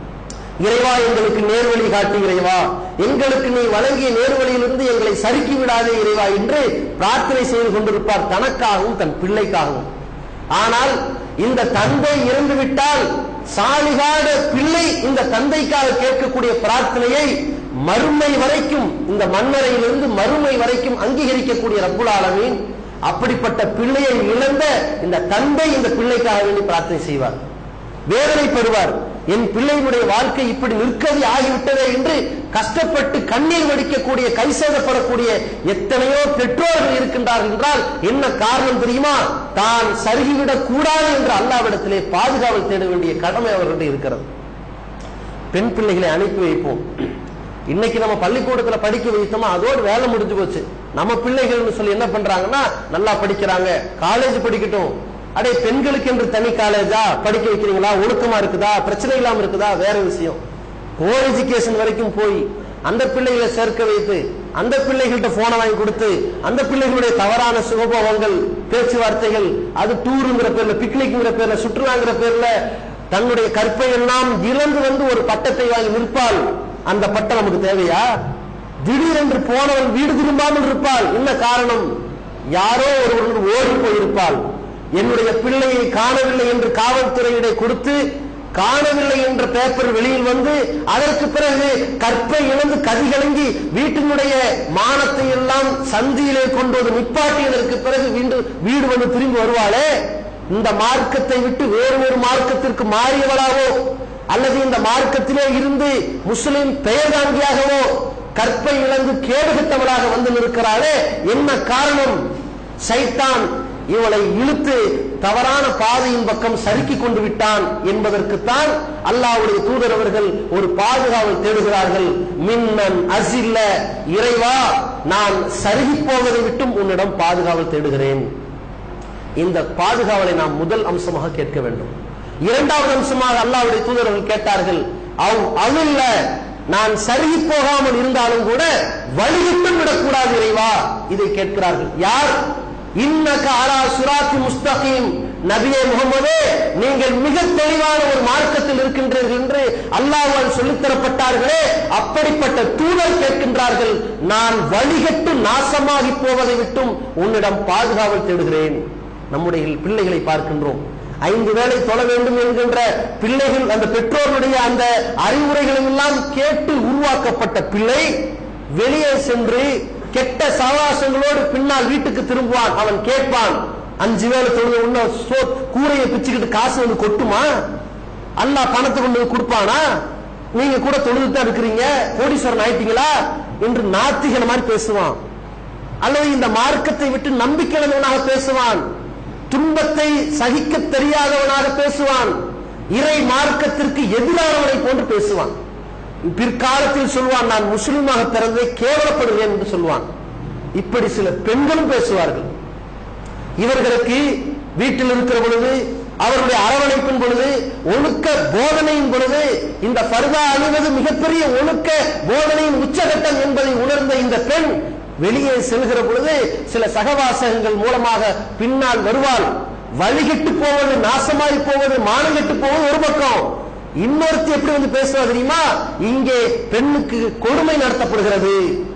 இறைவா எங்களுக்கு நேர்வழி காட்டு இறைவா எங்களுக்கு நீ வழங்கிய நேர்வழியிலிருந்து எங்களை சறுக்கி விடாதே இறைவா என்று பிரார்த்தனை செய்து கொண்டிருப்பார் தனக்காகவும் தன் பிள்ளைக்காகவும் ஆனால் இந்த தந்தை இறந்து விட்டால் சாலிகாட பிள்ளை இந்த தந்தைக்காக கேட்கக்கூடிய பிரார்த்தனையை மறுமை வரைக்கும் இந்த மண்ணறையிலிருந்து மறுமை வரைக்கும் அங்கீகரிக்கக்கூடிய ரப்புல் ஆலமீன் அப்படிப்பட்ட பிள்ளையை இழந்த இந்த தந்தை இந்த பிள்ளைக்காக வேண்டி பிரார்த்தனை செய்வார் வேதனைப்படுவார் என் பிள்ளையினுடைய வாழ்க்கை இப்படி நிற்கதி ஆகிவிட்டதே என்று கஷ்டப்பட்டு கண்ணீர் வடிக்கக்கூடிய கைசேதப்படக்கூடிய எத்தனையோ பெற்றோர்கள் இருக்கின்றார்கள் என்றால் என்ன காரணம் தெரியுமா தான் சருகிவிடக் கூடாது என்று அல்லாவிடத்திலே பாதுகாவல் தேட வேண்டிய கடமை அவர்களிடம் இருக்கிறது பெண் பிள்ளைகளை அனுப்பி வைப்போம் இன்னைக்கு நம்ம பள்ளிக்கூடத்துல படிக்க வைத்தோமா அதோடு வேலை முடிஞ்சு போச்சு நம்ம பிள்ளைகள்னு சொல்லி என்ன பண்றாங்கன்னா நல்லா படிக்கிறாங்க காலேஜ் படிக்கட்டும் அடே பெண்களுக்கு என்று தனி காலேஜா படிக்க வைக்கிறீங்களா ஒழுக்கமா இருக்குதா பிரச்சனை இல்லாம இருக்குதா வேற விஷயம் கோ எஜுகேஷன் வரைக்கும் போய் அந்த பிள்ளைகளை சேர்க்க வைத்து அந்த பிள்ளைகள்கிட்ட போனை வாங்கி கொடுத்து அந்த பிள்ளைகளுடைய தவறான சுகபோகங்கள் பேச்சுவார்த்தைகள் அது டூருங்கிற பேர்ல பிக்னிக்ங்கிற பேர்ல சுற்றுலாங்கிற பேர்ல தன்னுடைய கற்பை எல்லாம் இழந்து வந்து ஒரு பட்டத்தை வாங்கி நிற்பாள் அந்த பட்டம் நமக்கு தேவையா திடீரென்று போனவள் வீடு திரும்பாமல் இருப்பாள் என்ன காரணம் யாரோ ஒருவர்கள் ஓடி போயிருப்பாள் என்னுடைய பிள்ளையை காணவில்லை என்று காவல்துறையிட கொடுத்து காணவில்லை என்ற பேப்பர் வெளியில் வந்து அதற்கு பிறகு கற்பை இழந்து கதிகலங்கி வீட்டினுடைய மானத்தை எல்லாம் சந்தியிலே கொண்டு வந்து நிப்பாட்டியதற்கு பிறகு வீண்டு வீடு வந்து திரும்பி வருவாளே இந்த மார்க்கத்தை விட்டு வேறு ஒரு மார்க்கத்திற்கு மாறியவளாவோ அல்லது இந்த மார்க்கத்திலே இருந்து முஸ்லிம் பெயர் தாங்கியாகவோ கற்பை இழந்து கேடுகட்டவளாக வந்து நிற்கிறாளே என்ன காரணம் சைத்தான் இவளை இழுத்து தவறான பாதையின் பக்கம் சறுக்கி கொண்டு விட்டான் என்பதற்குத்தான் அல்லாஹ்வுடைய தூதர் அவர்கள் ஒரு பாதுகாவல் தேடுகிறார்கள் மின்னன் அசில்ல இறைவா நான் சருகி போவதை விட்டும் உன்னிடம் பாதுகாவல் தேடுகிறேன் இந்த பாதுகாவலை நாம் முதல் அம்சமாக கேட்க வேண்டும் இரண்டாவது அம்சமாக அல்லாஹ்வுடைய தூதர்கள் கேட்டார்கள் அவ் அவில்ல நான் சருகி போகாமல் இருந்தாலும் கூட வழிவிட்டும் விடக்கூடாது இறைவா இதை கேட்கிறார்கள் யார் இன்னக அலா சுராத்தி முஸ்தகீம் நபியே முகமதே நீங்கள் மிக தெளிவான ஒரு மார்க்கத்தில் இருக்கின்றீர்கள் என்று அல்லாஹ்வால் சொல்லித் தரப்பட்டார்களே அப்படிப்பட்ட தூதர் கேட்கின்றார்கள் நான் வழிகட்டு நாசமாகி போவதை விட்டும் உன்னிடம் பாதுகாவல் தேடுகிறேன் நம்முடைய பிள்ளைகளை பார்க்கின்றோம் ஐந்து வேளை தொழ வேண்டும் என்கின்ற பிள்ளைகள் அந்த பெற்றோருடைய அந்த அறிவுரைகளை எல்லாம் கேட்டு உருவாக்கப்பட்ட பிள்ளை வெளியே சென்று கெட்ட சவாசங்களோடு பின்னால் வீட்டுக்கு திரும்புவான் அவன் கேட்பான் அஞ்சு வேளை தொழுது உன்ன சோ கூரையை பிச்சுக்கிட்டு காசு வந்து கொட்டுமா அல்லாஹ் பணத்தை கொண்டு வந்து கொடுப்பானா நீங்க கூட தொழுது தான் இருக்கிறீங்க கோடீஸ்வரன் ஆயிட்டீங்களா என்று நாத்திகன மாதிரி பேசுவான் அல்லது இந்த மார்க்கத்தை விட்டு நம்பிக்கையாளவனாக பேசுவான் துன்பத்தை சகிக்க தெரியாதவனாக பேசுவான் இறை மார்க்கத்திற்கு எதிரானவனை போன்று பேசுவான் பிற்காலத்தில் சொல்வான் நான் முஸ்லிமாக பிறந்ததை கேவலப்படுவேன் என்று சொல்வான் இப்படி சில பெண்களும் பேசுவார்கள் இவர்களுக்கு வீட்டில் இருக்கிற பொழுது அவருடைய அரவணைப்பின் பொழுது ஒழுக்க போதனையின் பொழுது இந்த பர்தா அணிவது மிகப்பெரிய ஒழுக்க போதனையின் உச்சகட்டம் என்பதை உணர்ந்த இந்த பெண் வெளியே செல்கிற பொழுது சில சகவாசகங்கள் மூலமாக பின்னால் வருவாள் வழிகிட்டு போவது நாசமாய் போவது மானங்கெட்டு போவது ஒரு பக்கம் இன்னொருத்தி எப்படி வந்து பேசுவா தெரியுமா இங்கே பெண்ணுக்கு கொடுமை நடத்தப்படுகிறது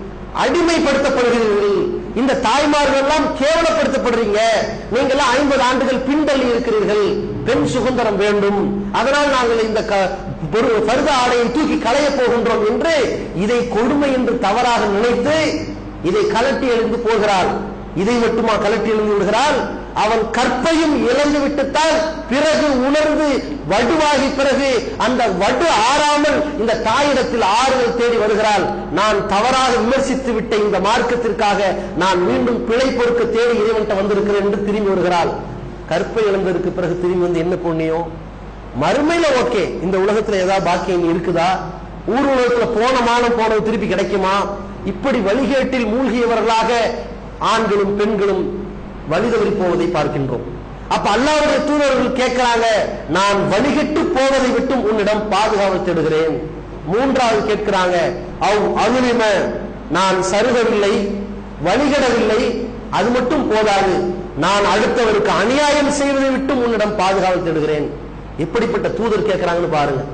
அடிமைப்படுத்தப்படுகிறீர்கள் இந்த தாய்மார்கள் எல்லாம் கேவலப்படுத்தப்படுறீங்க நீங்க எல்லாம் ஐம்பது ஆண்டுகள் பின்தள்ளி இருக்கிறீர்கள் பெண் சுதந்திரம் வேண்டும் அதனால் நாங்கள் இந்த க- பொரு- பருத ஆடையை தூக்கி களைய போகின்றோம் என்று இதை கொடுமை என்று தவறாக நினைத்து இதை கலட்டி எழுந்து போகிறாள் இதை மட்டுமா கலட்டி எழுந்து விடுகிறாள் அவன் கற்பையும் இழந்து விட்டுத்தான் பிறகு உணர்ந்து வடுவாகி பிறகு அந்த வடு ஆறாமல் இந்த தாயிடத்தில் ஆறுதல் தேடி வருகிறாள் நான் தவறாக விமர்சித்து விட்ட இந்த மார்க்கத்திற்காக நான் மீண்டும் பிழை பொறுக்க தேடி இறைவன்ட்ட வந்திருக்கிறேன் என்று திரும்பி வருகிறாள் கற்பை இழந்ததற்கு பிறகு திரும்பி வந்து என்ன புண்ணியம் மறுமையில ஓகே இந்த உலகத்துல ஏதாவது பாக்கியம் இருக்குதா ஊர் உலகத்துல போன மானம் போனது திருப்பி கிடைக்குமா இப்படி வழிகேட்டில் மூழ்கியவர்களாக ஆண்களும் பெண்களும் வழிதவறி போவதை பார்க்கின்றோம் அப்ப அல்லாவுடைய தூதர்கள் கேட்கிறாங்க நான் வழிகட்டு போவதை விட்டும் உன்னிடம் பாதுகாவல் தேடுகிறேன் மூன்றாவது கேட்கிறாங்க அவ் அருளிம நான் சருகவில்லை வழிகடவில்லை அது மட்டும் போதாது நான் அடுத்தவருக்கு அநியாயம் செய்வதை விட்டும் உன்னிடம் பாதுகாவல் தேடுகிறேன் எப்படிப்பட்ட தூதர் கேட்கிறாங்கன்னு பாருங்க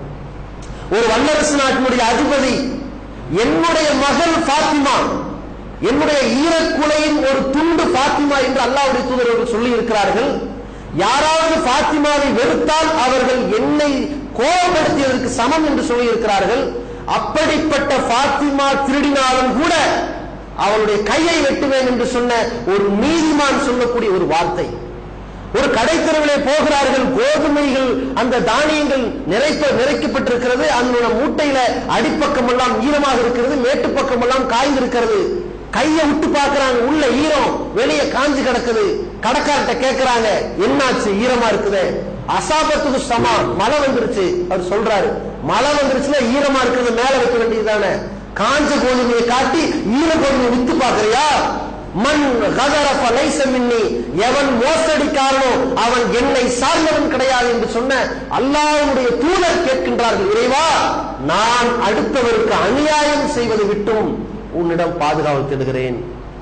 ஒரு வல்லரசு நாட்டினுடைய அதிபதி என்னுடைய மகள் பாத்திமா என்னுடைய ஈரக்குலையின் ஒரு துண்டு பாத்திமா என்று அல்லாஹ்வுடைய தூதர்கள் சொல்லி இருக்கிறார்கள் யாராவது பாத்திமாவை வெறுத்தால் அவர்கள் என்னை கோபப்படுத்தியதற்கு சமம் என்று சொல்லி இருக்கிறார்கள் அப்படிப்பட்ட பாத்திமா திருடினாலும் கூட அவளுடைய கையை வெட்டுவேன் என்று சொன்ன ஒரு நீதிமான் சொல்லக்கூடிய ஒரு வார்த்தை ஒரு கடைத்தெருவிலே போகிறார்கள் கோதுமைகள் அந்த தானியங்கள் நிறைப்ப நிறைக்கப்பட்டிருக்கிறது அதனோட மூட்டையில அடிப்பக்கம் எல்லாம் ஈரமாக இருக்கிறது மேட்டு பக்கம் எல்லாம் காய்ந்திருக்கிறது கையை விட்டு பார்க்கறாங்க உள்ள ஈரம் வெளியே காஞ்சு கிடக்குது கடைக்காரர்கிட்ட கேட்கறாங்க என்னாச்சு ஈரமா இருக்குது அசாபத்துக்கு சமா மழை வந்துருச்சு அவர் சொல்றாரு மழை வந்துருச்சுன்னா ஈரமா இருக்கிறது மேல வைக்க வேண்டியதுதானே காஞ்ச கோதுமையை காட்டி ஈர கோதுமையை வித்து பாக்குறியா மண் கதரஃப லைஸ மின்னி எவன் மோசடிக்காரனோ அவன் என்னை சார்ந்தவன் கிடையாது என்று சொன்ன அல்லாஹ்வுடைய தூதர் கேட்கின்றார்கள் இறைவா நான் அடுத்தவருக்கு அநியாயம் செய்வதை விட்டும் உன்னிடம் பாதுகாவல் தேடுகிறேன்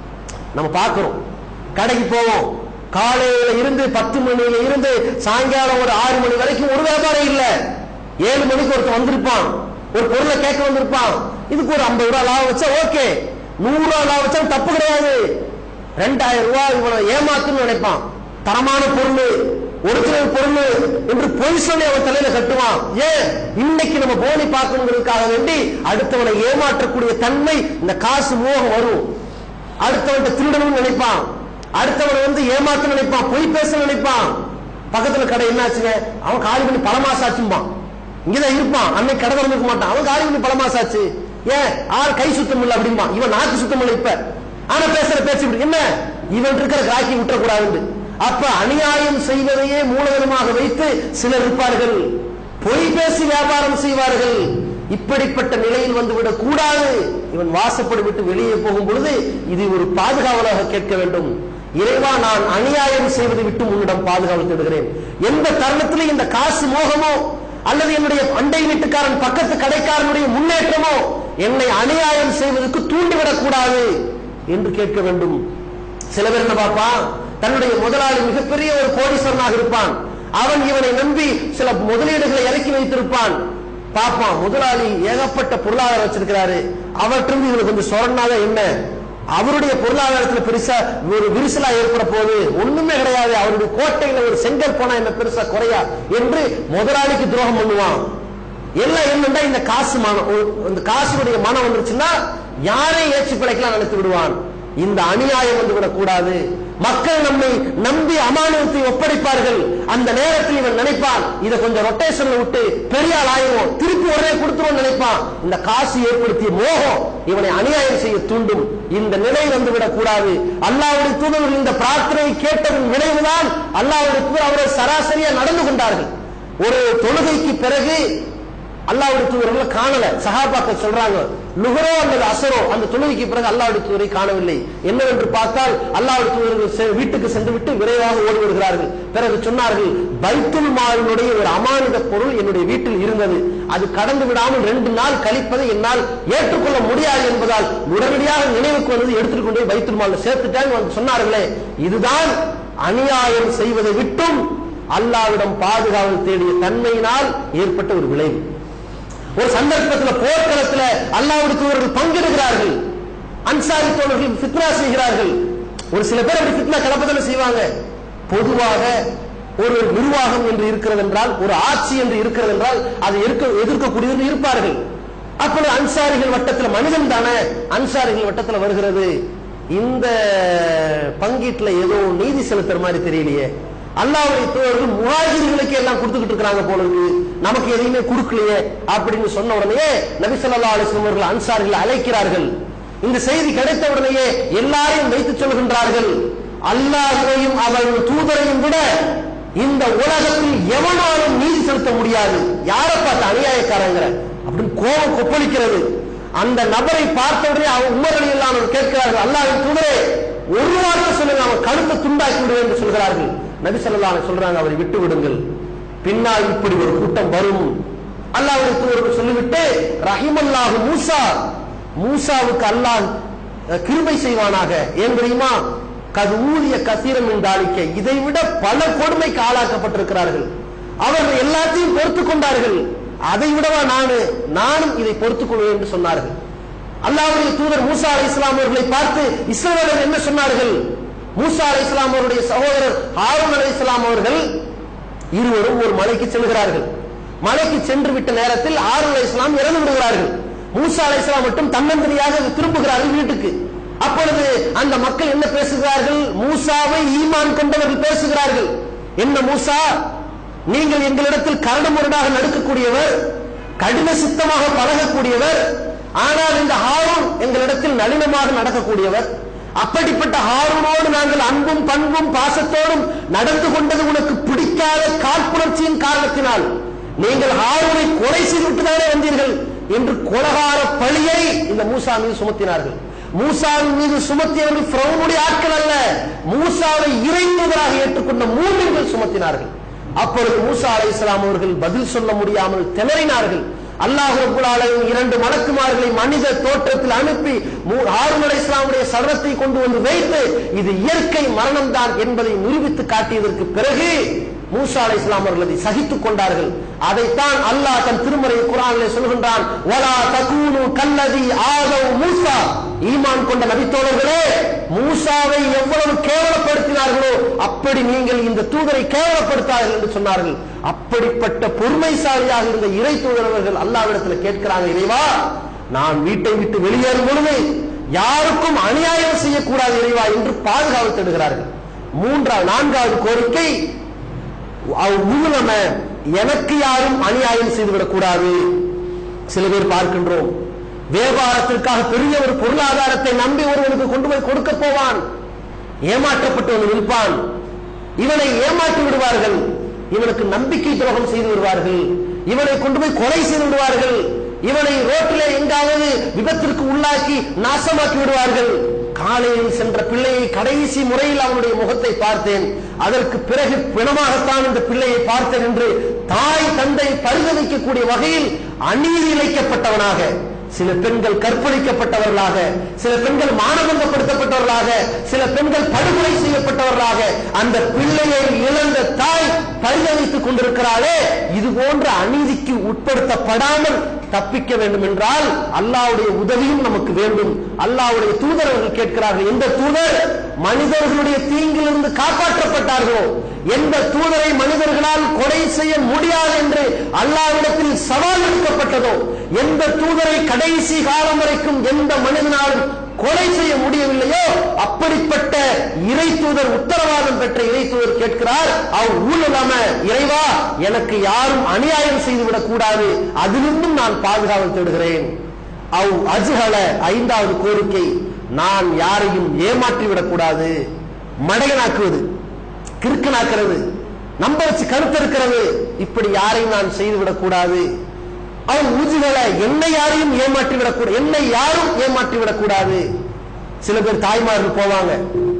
நம்ம பார்க்கிறோம் கடைக்கு போவோம் காலையில இருந்து பத்து மணியில இருந்து சாயங்காலம் ஒரு ஆறு மணி வரைக்கும் ஒரு வியாபாரம் இல்ல ஏழு மணிக்கு ஒருத்தன் வந்திருப்பான் ஒரு பொருளை கேட்க வந்திருப்பான் இதுக்கு ஒரு ஐம்பது ரூபாய் லாபம் வச்சா ஓகே நூறு ரூபாய் லாபம் வச்சா தப்பு கிடையாது ரெண்டாயிரம் ரூபாய் இவனை ஏமாத்துன்னு நினைப்பான் தரமான பொருள் ஒரிஜினல் பொருள் என்று பொய் சொல்லி அவன் தலையில கட்டுவான் ஏன் இன்னைக்கு நம்ம போனி பார்க்கணுங்கிறதுக்காக வேண்டி அடுத்தவனை ஏமாற்றக்கூடிய தன்மை இந்த காசு மோகம் வரும் அடுத்தவன்ட்ட திருடணும்னு நினைப்பான் அடுத்தவனை வந்து ஏமாத்த நினைப்பான் பொய் பேச நினைப்பான் பக்கத்துல கடை என்னாச்சுங்க அவன் காலி பண்ணி பல மாசம் ஆச்சும்பான் இங்கதான் இருப்பான் அன்னைக்கு கடை திறந்துக்க மாட்டான் அவன் காலி பண்ணி பல மாசம் ஆச்சு ஏன் ஆள் கை சுத்தம் இல்ல அப்படிமா இவன் நாக்கு சுத்தம் இல்ல இப்ப ஆனா பேசுற பேச்சு இப்படி என்ன இவன் இருக்கிற காக்கி விட்டுறக்கூடாது அப்ப அநியாயம் செய்வதையே மூலதனமாக வைத்து சிலர் இருப்பார்கள் பொய் பேசி வியாபாரம் செய்வார்கள் இப்படிப்பட்ட நிலையில் வந்துவிடக் கூடாது இவன் வாசப்படி விட்டு வெளியே போகும் பொழுது இது ஒரு பாதுகாவலாக கேட்க வேண்டும் இறைவா நான் அநியாயம் செய்வதை விட்டு உன்னிடம் பாதுகாவல் தேடுகிறேன் எந்த தருணத்திலும் இந்த காசு மோகமோ அல்லது என்னுடைய அண்டை வீட்டுக்காரன் பக்கத்து கடைக்காரனுடைய முன்னேற்றமோ என்னை அநியாயம் செய்வதற்கு தூண்டிவிடக் கூடாது என்று கேட்க வேண்டும் சில பேர் என்ன பார்ப்பான் தன்னுடைய முதலாளி மிகப்பெரிய ஒரு கோடீஸ்வரனாக இருப்பான் அவன் இவனை நம்பி சில முதலீடுகளை இறக்கி வைத்திருப்பான் பாப்பான் முதலாளி ஏகப்பட்ட பொருளாதாரம் வச்சிருக்கிறாரு அவற்றிருந்து இவனுக்கு கொஞ்சம் சொரणाத என்ன அவருடைய பொருளாதாரத்துல பெருசா ஒரு விரிசலா ஏற்பட போகுது ஒண்ணுமே கிடையாது அவருடைய கோட்டையில ஒரு செங்கல் போனா என்ன பெருசா குறையா என்று முதலாளிக்கு துரோகம் பண்ணுவான் எல்லாம் என்னண்டா இந்த காசு மனம் ஒரு- இந்த காசுடைய மனம் வந்துருச்சுன்னா யாரையும் ஏற்றி பிழைக்கலாம் நினைத்து விடுவான் இந்த அநியாயம் வந்து விடக்கூடாது மக்கள் நம்மை நம்பி அமானியத்தை ஒப்படைப்பார்கள் அந்த நேரத்தில் இவன் நினைப்பான் இதை கொஞ்சம் ரொட்டேஷன்ல விட்டு பெரிய ஆள் ஆயிரும் திருப்பி உடனே கொடுத்துருவோம் நினைப்பான் இந்த காசு ஏற்படுத்திய மோகம் இவனை அநியாயம் செய்ய தூண்டும் இந்த நிலை வந்து விடக்கூடாது அல்லாவுடைய தூதர்கள் இந்த பிரார்த்தனை கேட்டதன் விளைவுதான் அல்லாவுடைய தூதர் அவர்கள் சராசரியா நடந்து கொண்டார்கள் ஒரு தொழுகைக்கு பிறகு அல்லாவுடைய தூதர்களை காணல சஹாபாக்கள் சொல்றாங்க லுகரோ அல்லது அசரோ அந்த தொழுகைக்கு பிறகு அல்லாவுடைய தூதரை காணவில்லை என்னவென்று பார்த்தால் அல்லாவுடைய தூதர்கள் செ- வீட்டுக்கு சென்று விட்டு விரைவாக ஓடி வருகிறார்கள் பிறகு சொன்னார்கள் பைத்துல் மாலினுடைய ஒரு அமானித பொருள் என்னுடைய வீட்டில் இருந்தது அது கடந்து விடாமல் ரெண்டு நாள் கழிப்பதை என்னால் ஏற்றுக்கொள்ள முடியாது என்பதால் உடனடியாக நினைவுக்கு வந்தது எடுத்துட்டு கொண்டு போய் பைத்துல் மாலில் சேர்த்துட்டாங்க வந்து சொன்னார்களே இதுதான் அநியாயம் செய்வதை விட்டும் அல்லாவிடம் பாதுகாவல் தேடிய தன்மையினால் ஏற்பட்ட ஒரு விளைவு ஒரு சந்தர்ப்பத்தில் போர்க்களத்தில் அல்லாவுடைய தூதர்கள் பங்கெடுக்கிறார்கள் அன்சாரி தோழர்கள் ஃபித்னா செய்கிறார்கள் ஒரு சில பேர் அப்படி ஃபித்னா கலப்பதில் செய்வாங்க பொதுவாக ஒரு நிர்வாகம் என்று இருக்கிறது என்றால் ஒரு ஆட்சி என்று இருக்கிறது என்றால் அதை எதிர்க்க எதிர்க்கக்கூடியவர்கள் இருப்பார்கள் அப்பொழுது அன்சாரிகள் வட்டத்தில் மனிதன் தானே அன்சாரிகள் வட்டத்தில் வருகிறது இந்த பங்கீட்டுல ஏதோ நீதி செலுத்துற மாதிரி தெரியலையே அல்லாவுடைய தூதர்கள் முஹாஜிர்களுக்கு எல்லாம் கொடுத்துக்கிட்டு இருக்காங்க போல இருக்கு நமக்கு எதையுமே கொடுக்கலையே அப்படின்னு சொன்ன உடனே நபி ஸல்லல்லாஹு அலைஹி வஸல்லம் அவர்கள் அன்சாரிகளை அழைக்கிறார்கள் இந்த செய்தி கிடைத்த உடனேயே எல்லாரையும் வைத்து சொல்கின்றார்கள் அல்லாஹ்வையும் அவன் தூதரையும் விட இந்த உலகத்தில் எவனாலும் நீதி செலுத்த முடியாது யாரை பார்த்து அநியாயக்காரங்கிற அப்படின்னு கோபம் கொப்பளிக்கிறது அந்த நபரை பார்த்த உடனே அவன் உமர் அலி அல்லாமல் கேட்கிறார்கள் அல்லாஹ்வின் தூதரே ஒரு வார்த்தை சொல்லுங்க அவன் கழுத்தை துண்டாக்கி விடுவேன் என்று சொல்கிறார்கள் நபி ஸல்லல்லாஹு அலைஹி சொல்றாங்க அவரை விட்டு விடுங்கள் பின்னால் இப்படி ஒரு கூட்டம் வரும் அல்லாஹ்வுடைய தூதருக்கு சொல்லிவிட்டு ரஹிமல்லாஹு மூசா மூசாவுக்கு அல்லாஹ் அஹ், கிருபை செய்வானாக ஏன் தெரியுமா கது ஊதிய கசீரம் என்றாலிக்க இதை விட பல கொடுமைக்கு ஆளாக்கப்பட்டிருக்கிறார்கள் அவர்கள் எல்லாத்தையும் பொறுத்துக் கொண்டார்கள் அதை விடவா நானு நானும் இதை பொறுத்துக் கொள்வேன் என்று சொன்னார்கள் அல்லாஹ்வுடைய தூதர் மூசா அலை இஸ்லாம் அவர்களை பார்த்து இஸ்ரவேலர் என்ன சொன்னார்கள் மூசா அலை இஸ்லாம் அவருடைய சகோதரர் ஹாரூன் அலை இஸ்லாம் அவர்கள் இருவரும் ஒரு மலைக்கு செல்கிறார்கள் மலைக்கு சென்று விட்ட நேரத்தில் ஆறு அலை இஸ்லாம் இறந்து விடுகிறார்கள் மூசா அலை இஸ்லாம் மட்டும் தன்னந்தனியாக திரும்புகிறார்கள் வீட்டுக்கு அப்பொழுது அந்த மக்கள் என்ன பேசுகிறார்கள் மூசாவை ஈமான் கொண்டவர்கள் பேசுகிறார்கள் என்ன மூசா நீங்கள் எங்களிடத்தில் கரடுமுரடாக நடக்கக்கூடியவர் கடின சித்தமாக பழகக்கூடியவர் ஆனால் இந்த ஹாரூன் எங்களிடத்தில் நளினமாக நடக்கக்கூடியவர் அப்படிப்பட்ட ஹாரூனோடு நாங்கள் அன்பும் பண்பும் பாசத்தோடும் நடந்து கொண்டது உனக்கு பிடிக்காத காழ்ப்புணர்ச்சியின் காரணத்தினால் நீங்கள் ஹாரூனை கொலை செய்துவிட்டு தானே வந்தீர்கள் என்று கொலகார பழியை இந்த மூசா மீது சுமத்தினார்கள் மூசாவின் மீது சுமத்தியவர்கள் பிரவுனுடைய ஆட்கள் அல்ல மூசாவை இறைந்தவராக ஏற்றுக்கொண்ட மூமின்கள் சுமத்தினார்கள் அப்பொழுது மூசா அலை இஸ்லாம் அவர்கள் பதில் சொல்ல முடியாமல் திணறினார்கள் அல்லாஹ் ரப்புல் ஆலமீன் இரண்டு மலக்குமார்களை மனித தோற்றத்தில் அனுப்பி மூ- ஹாரூன் அலை இஸ்லாமுடைய சர்வத்தை கொண்டு வந்து வைத்து இது இயற்கை மரணம்தான் என்பதை நிரூபித்து காட்டியதற்கு பிறகு மூசா அலை இஸ்லாம் அவர்கள் அதை சகித்துக் கொண்டார்கள் அதைத்தான் அல்லாஹ் தன் திருமறை குரானிலே சொல்கின்றான் வலா தகூனு கல்லதி ஆதவ் மூசா ஈமான் கொண்ட நபித்தோழர்களே மூசாவை எவ்வளவு கேவலப்படுத்தினார்களோ அப்படி நீங்கள் இந்த தூதரை கேவலப்படுத்தார்கள் என்று சொன்னார்கள் அப்படிப்பட்ட பொறுமைசாலியாக இருந்த இறை தூதரவர்கள் அல்லாவிடத்தில் கேட்கிறாங்க இறைவா நான் வீட்டை விட்டு வெளியேறும் பொழுது யாருக்கும் அநியாயம் செய்யக்கூடாது இறைவா என்று பாதுகாவல் தேடுகிறார்கள் மூன்றாவது நான்காவது கோரிக்கை அவ் முழும எனக்கு யாரும் அநியாயம் செய்துவிடக் கூடாது சில பேர் பார்க்கின்றோம் வியாபாரத்திற்காக பெரிய ஒரு பொருளாதாரத்தை நம்பி ஒருவனுக்கு கொண்டு போய் கொடுக்க போவான் ஏமாற்றப்பட்டவன் இருப்பான் இவனை ஏமாற்றி விடுவார்கள் இவனுக்கு நம்பிக்கை துரோகம் செய்து விடுவார்கள் இவனை கொண்டு போய் கொலை செய்து விடுவார்கள் இவனை ரோட்டிலே எங்காவது விபத்திற்கு உள்ளாக்கி நாசமாக்கி விடுவார்கள் காலையில் சென்ற பிள்ளையை கடைசி முறையில் அவனுடைய முகத்தை பார்த்தேன் அதற்கு பிறகு பிணமாகத்தான் இந்த பிள்ளையை பார்த்தேன் என்று தாய் தந்தை பரிதவிக்கக்கூடிய வகையில் அநீதி இழைக்கப்பட்டவனாக சில பெண்கள் கற்பழிக்கப்பட்டவர்களாக சில பெண்கள் மானபங்கப்படுத்தப்பட்டவர்களாக சில பெண்கள் படுகொலை செய்யப்பட்டவர்களாக அந்த பிள்ளையை இழந்த தாய் பரிதவித்துக் கொண்டிருக்கிறாளே இது போன்ற அநீதிக்கு உட்படுத்தப்படாமல் தப்பிக்க வேண்டும் என்றால் அல்லாவுடைய உதவியும் நமக்கு வேண்டும் அல்லாவுடைய தூதரவர்கள் கேட்கிறார்கள் எந்த தூதர் மனிதர்களுடைய தீங்கிலிருந்து காப்பாற்றப்பட்டார்களோ எந்த தூதரை மனிதர்களால் கொலை செய்ய முடியாது என்று அல்லாவிடத்தில் சவால் விடுக்கப்பட்டதோ எந்த தூதரை கடைசி காலம் வரைக்கும் எந்த மனிதனாலும் கொலை செய்ய முடியவில்லையோ அப்படிப்பட்ட இறை தூதர் உத்தரவாதம் பெற்ற இறை தூதர் கேட்கிறார் அவர் ஊழலாம இறைவா எனக்கு யாரும் அநியாயம் செய்துவிடக் கூடாது அதிலிருந்தும் நான் பாதுகாவல் தேடுகிறேன் அவ் அஜுகல ஐந்தாவது கோரிக்கை நான் யாரையும் ஏமாற்றி விடக்கூடாது மடையனாக்குவது கிறுக்கனாக்குறது நம்ப வச்சு கருத்திருக்கிறது இப்படி யாரையும் நான் செய்துவிடக் கூடாது அவன் ஊஜிகளை என்னை யாரையும் ஏமாற்றி விடக்கூடாது என்னை யாரும் ஏமாற்றி விடக்கூடாது சில பேர் தாய்மார்கள் போவாங்க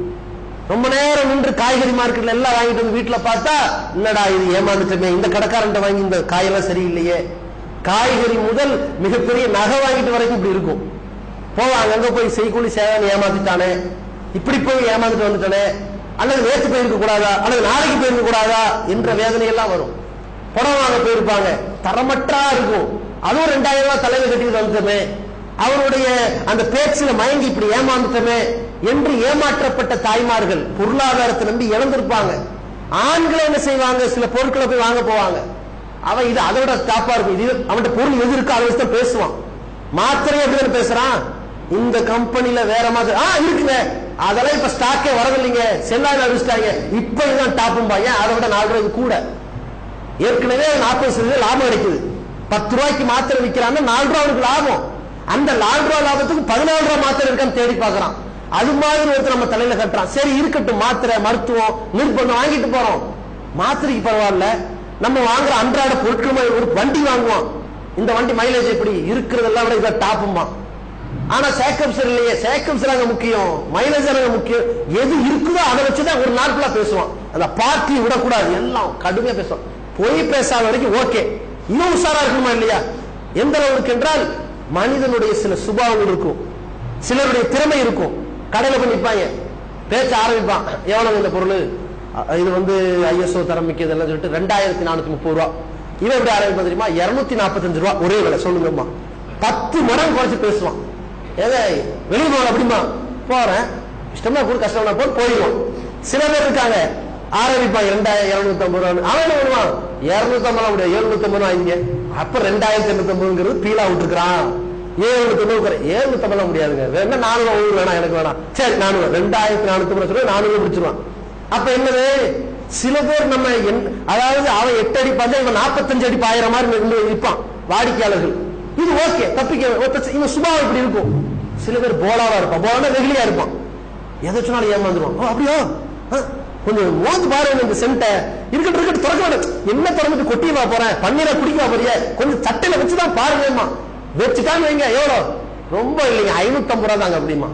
ரொம்ப நேரம் நின்று காய்கறி மார்க்கெட்ல எல்லாம் வாங்கிட்டு வந்து வீட்டுல பார்த்தா என்னடா இது ஏமாந்துட்டோமே இந்த கடைக்காரன்ட்ட வாங்கி இந்த காயெல்லாம் சரியில்லையே காய்கறி முதல் மிகப்பெரிய நகை வாங்கிட்டு வரைக்கும் இப்படி இருக்கும் போவாங்க அங்க போய் செய்கூலி சேவை ஏமாத்திட்டானே இப்படி போய் ஏமாந்துட்டு வந்துட்டானே அல்லது நேற்று போயிருக்க கூடாதா அல்லது நாளைக்கு போயிருக்க கூடாதா என்ற வேதனை எல்லாம் வரும் புடவை வாங்க போயிருப்பாங்க தரமற்றா இருக்கும் அதுவும் ரெண்டாயிரம் ரூபாய் தலையில கட்டிட்டு வந்துட்டோமே அவருடைய அந்த பேச்சுல மயங்கி இப்படி ஏமாந்துட்டோமே என்று ஏமாற்றப்பட்ட தாய்மார்கள் பொருளாதாரத்தை நம்பி இழந்திருப்பாங்க ஆண்கள் என்ன செய்வாங்க சில பொருட்களை போய் வாங்க போவாங்க அவன் இது அதை விட தாப்பா இருக்கும் இது அவன்கிட்ட பொருள் எது இருக்கோ அதை வச்சு தான் பேசுவான் மாத்திரையே எப்படி பேசுறான் இந்த கம்பெனில வேற மாதிரி ஆ இருக்குங்க அதெல்லாம் இப்ப ஸ்டாக்கே வரதில்லைங்க செல்லாத அடிச்சிட்டாங்க இப்ப இதுதான் டாப்பும் ஏன் அதை விட நாலு ரூபாய்க்கு கூட ஏற்கனவே நாற்பது சதவீதம் லாபம் கிடைக்குது பத்து ரூபாய்க்கு மாத்திரை விற்கிறான்னு நாலு ரூபா அவனுக்கு லாபம் அந்த நாலு ரூபா லாபத்துக்கு பதினாலு ரூபா மாத்திரை இருக்கான்னு தேடி பார்க்கறான் அது மாதிரி ஒருத்தர் நம்ம தலையில கட்டுறான் சரி இருக்கட்டும் மாத்திரை மருத்துவம் நிர்பந்தம் வாங்கிட்டு போறோம் மாத்திரைக்கு பரவாயில்ல நம்ம வாங்குற அன்றாட பொருட்கள் மாதிரி ஒரு வண்டி வாங்குவோம் இந்த வண்டி மைலேஜ் எப்படி இருக்கிறதெல்லாம் விட இதை டாப்புமா ஆனா சேக்கப்சர் இல்லையே சேக்கப்சர் அங்க முக்கியம் மைலேஜ் அங்க முக்கியம் எது இருக்குதோ அதை வச்சுதான் ஒரு நாள் ஃபுல்லா பேசுவான் அந்த பார்ட்டி விடக்கூடாது எல்லாம் கடுமையா பேசுவான் பொய் பேசாத வரைக்கும் ஓகே இன்னும் உஷாரா இருக்குமா இல்லையா எந்த அளவுக்கு என்றால் மனிதனுடைய சில சுபாவங்கள் இருக்கும் சிலருடைய திறமை இருக்கும் கடையில போய் நிப்பாங்க பேச்ச ஆரம்பிப்பான் எவ்வளவு இந்த பொருள் அ, இது வந்து ஐஎஸ்ஓ தரம் மிக்கது எல்லாம் சொல்லிட்டு ரெண்டாயிரத்தி நானூத்தி முப்பது ரூபா இவன் எப்படி ஆரம்பிப்பான் தெரியுமா இருநூத்தி நாற்பத்தஞ்சு ரூபா ஒரே விலை சொல்லுங்கம்மா பத்து மடங்கு குறைச்சு பேசுவான் ஏதே வெளியே போகல அப்படிமா போறேன் இஷ்டமா கூட கஷ்டம்னா போய் போயிடுவான் சில பேர் இருக்காங்க ஆரம்பிப்பான் ரெண்டாயிரம் இருநூத்தி ஐம்பது ரூபா அவன் என்ன பண்ணுவான் இருநூத்தி ஐம்பது முடியாது எழுநூத்தி ஐம்பது ரூபா இங்க அப்ப ரெண்டாயிரத்தி எண்ணூத்தி ஐம்பதுங்கிறது பீலா விட்டுருக்கான் ஏழுநூத்தி ஐம்பது ஏழுநூத்தி ஐம்பது முடியாதுங்க வேணா நானூறு ஒரு வேணாம் எனக்கு வேணாம் சரி நானூறு ரெண்டாயிரத்தி நானூத்தி ஐம்பது சொல்லி நானூறு பிடிச்சிருவான் அப்ப என்னது சில பேர் நம்ம என்- அதாவது அவன் எட்டு அடி பாஞ்சா இவன் நாற்பத்தஞ்சு அடி பாயிர மாதிரி நின்று நிற்பான் வாடிக்கையாளர்கள் இது ஓகே தப்பிக்க ஒருத்தர் இவன் சுபாவம் இப்படி இருக்கும் சில பேர் போலாவா இருப்பான் போலானா வெகுளியா இருப்பான் எதை சொன்னாலும் ஏமாந்துருவான் ஓ அப்படியோ ஆ, கொஞ்சம் மோந்து பாருங்க இந்த சென்ட்டை இருக்கட்டும் இருக்கட்டும் திறக்க வேண்டாம் என்ன திறந்துட்டு கொட்டியவா போறேன் பன்னீரை குடிக்கவா போறிய கொஞ்சம் சட்டையில வச்சுதான் பாருங்கம்மா வச்சுட்டான்னு வைங்க எவ்வளோ ரொம்ப இல்லைங்க ஐநூத்தி ஐம்பது ரூபா தாங்க அப்படிமா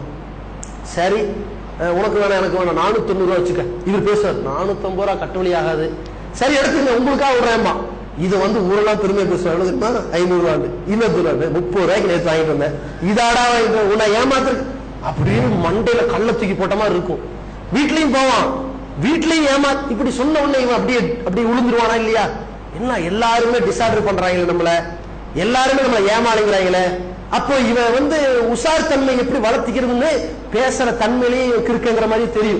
சரி அஹ், உனக்கு வேணாம் எனக்கு வேணாம் நானூத்தி தொண்ணூறு ரூபா வச்சுக்க இவர் பேசுவார் நானூத்தி ஐம்பது ரூபா கட்டுவழி ஆகாது சரி எடுத்துங்க உங்களுக்காக விடுறேம்மா இது வந்து ஊரெல்லாம் பெருமையா பேசுவார் எவ்வளவு தெரியுமா ஐநூறு ரூபாண்டு இன்னொரு ரூபாண்டு முப்பது ரூபாய்க்கு நேற்று வாங்கிட்டு வந்தேன் இதாடா வாங்கிட்டு வந்தேன். உன்னை ஏமாத்துற அப்படின்னு மண்டையில கள்ள தூக்கி போட்ட மாதிரி இருக்கும் வீட்லயும் போவான் வீட்லயும் ஏமா இப்படி சொன்ன உடனே இவன் அப்படியே அப்படியே விழுந்துருவானா இல்லையா என்ன எல்லாருமே டிசார்டர் பண்றாங்களே நம்மள எல்லாருமே நம்மள ஏமாளிங்கிறாங்களே அப்போ இவன் வந்து உஷார் தன்மை எப்படி வளர்த்திக்கிறதுன்னு பேசுற தன்மையிலேயே இவன் கிறுக்குங்கிற மாதிரி தெரியும்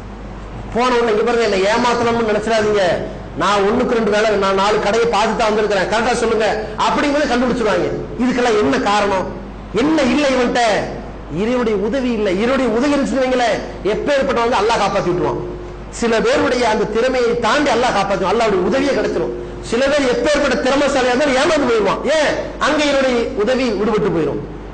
போன உடனே இங்க பாருங்க என்ன ஏமாத்தணும்னு நினைச்சிடாதீங்க நான் ஒண்ணுக்கு ரெண்டு வேலை நான் நாலு கடையை பார்த்து தான் வந்திருக்கிறேன் கரெக்டா சொல்லுங்க அப்படிங்கறத கண்டுபிடிச்சிருவாங்க இதுக்கெல்லாம் என்ன காரணம் என்ன இல்லை இவன்ட்ட இறைவனுடைய உதவி இல்லை இறைவனுடைய உதவி இருந்துச்சுன்னு வைங்களேன் எப்பேற்பட்டவங்க அல்லாஹ் காப்பாத்தி விட்டுருவான் சில பேருடைய அந்த திறமையை தாண்டி அல்லாஹ் காப்பாற்றும் அல்லாவுடைய உதவியே கிடைச்சிரும் சில பேர் எப்பேற்பட்ட திறமைசாலியா இருந்தாலும் ஏமாந்து போயிடுவான் ஏன் அங்க என்னுடைய உதவி விடுபட்டு போயிடும்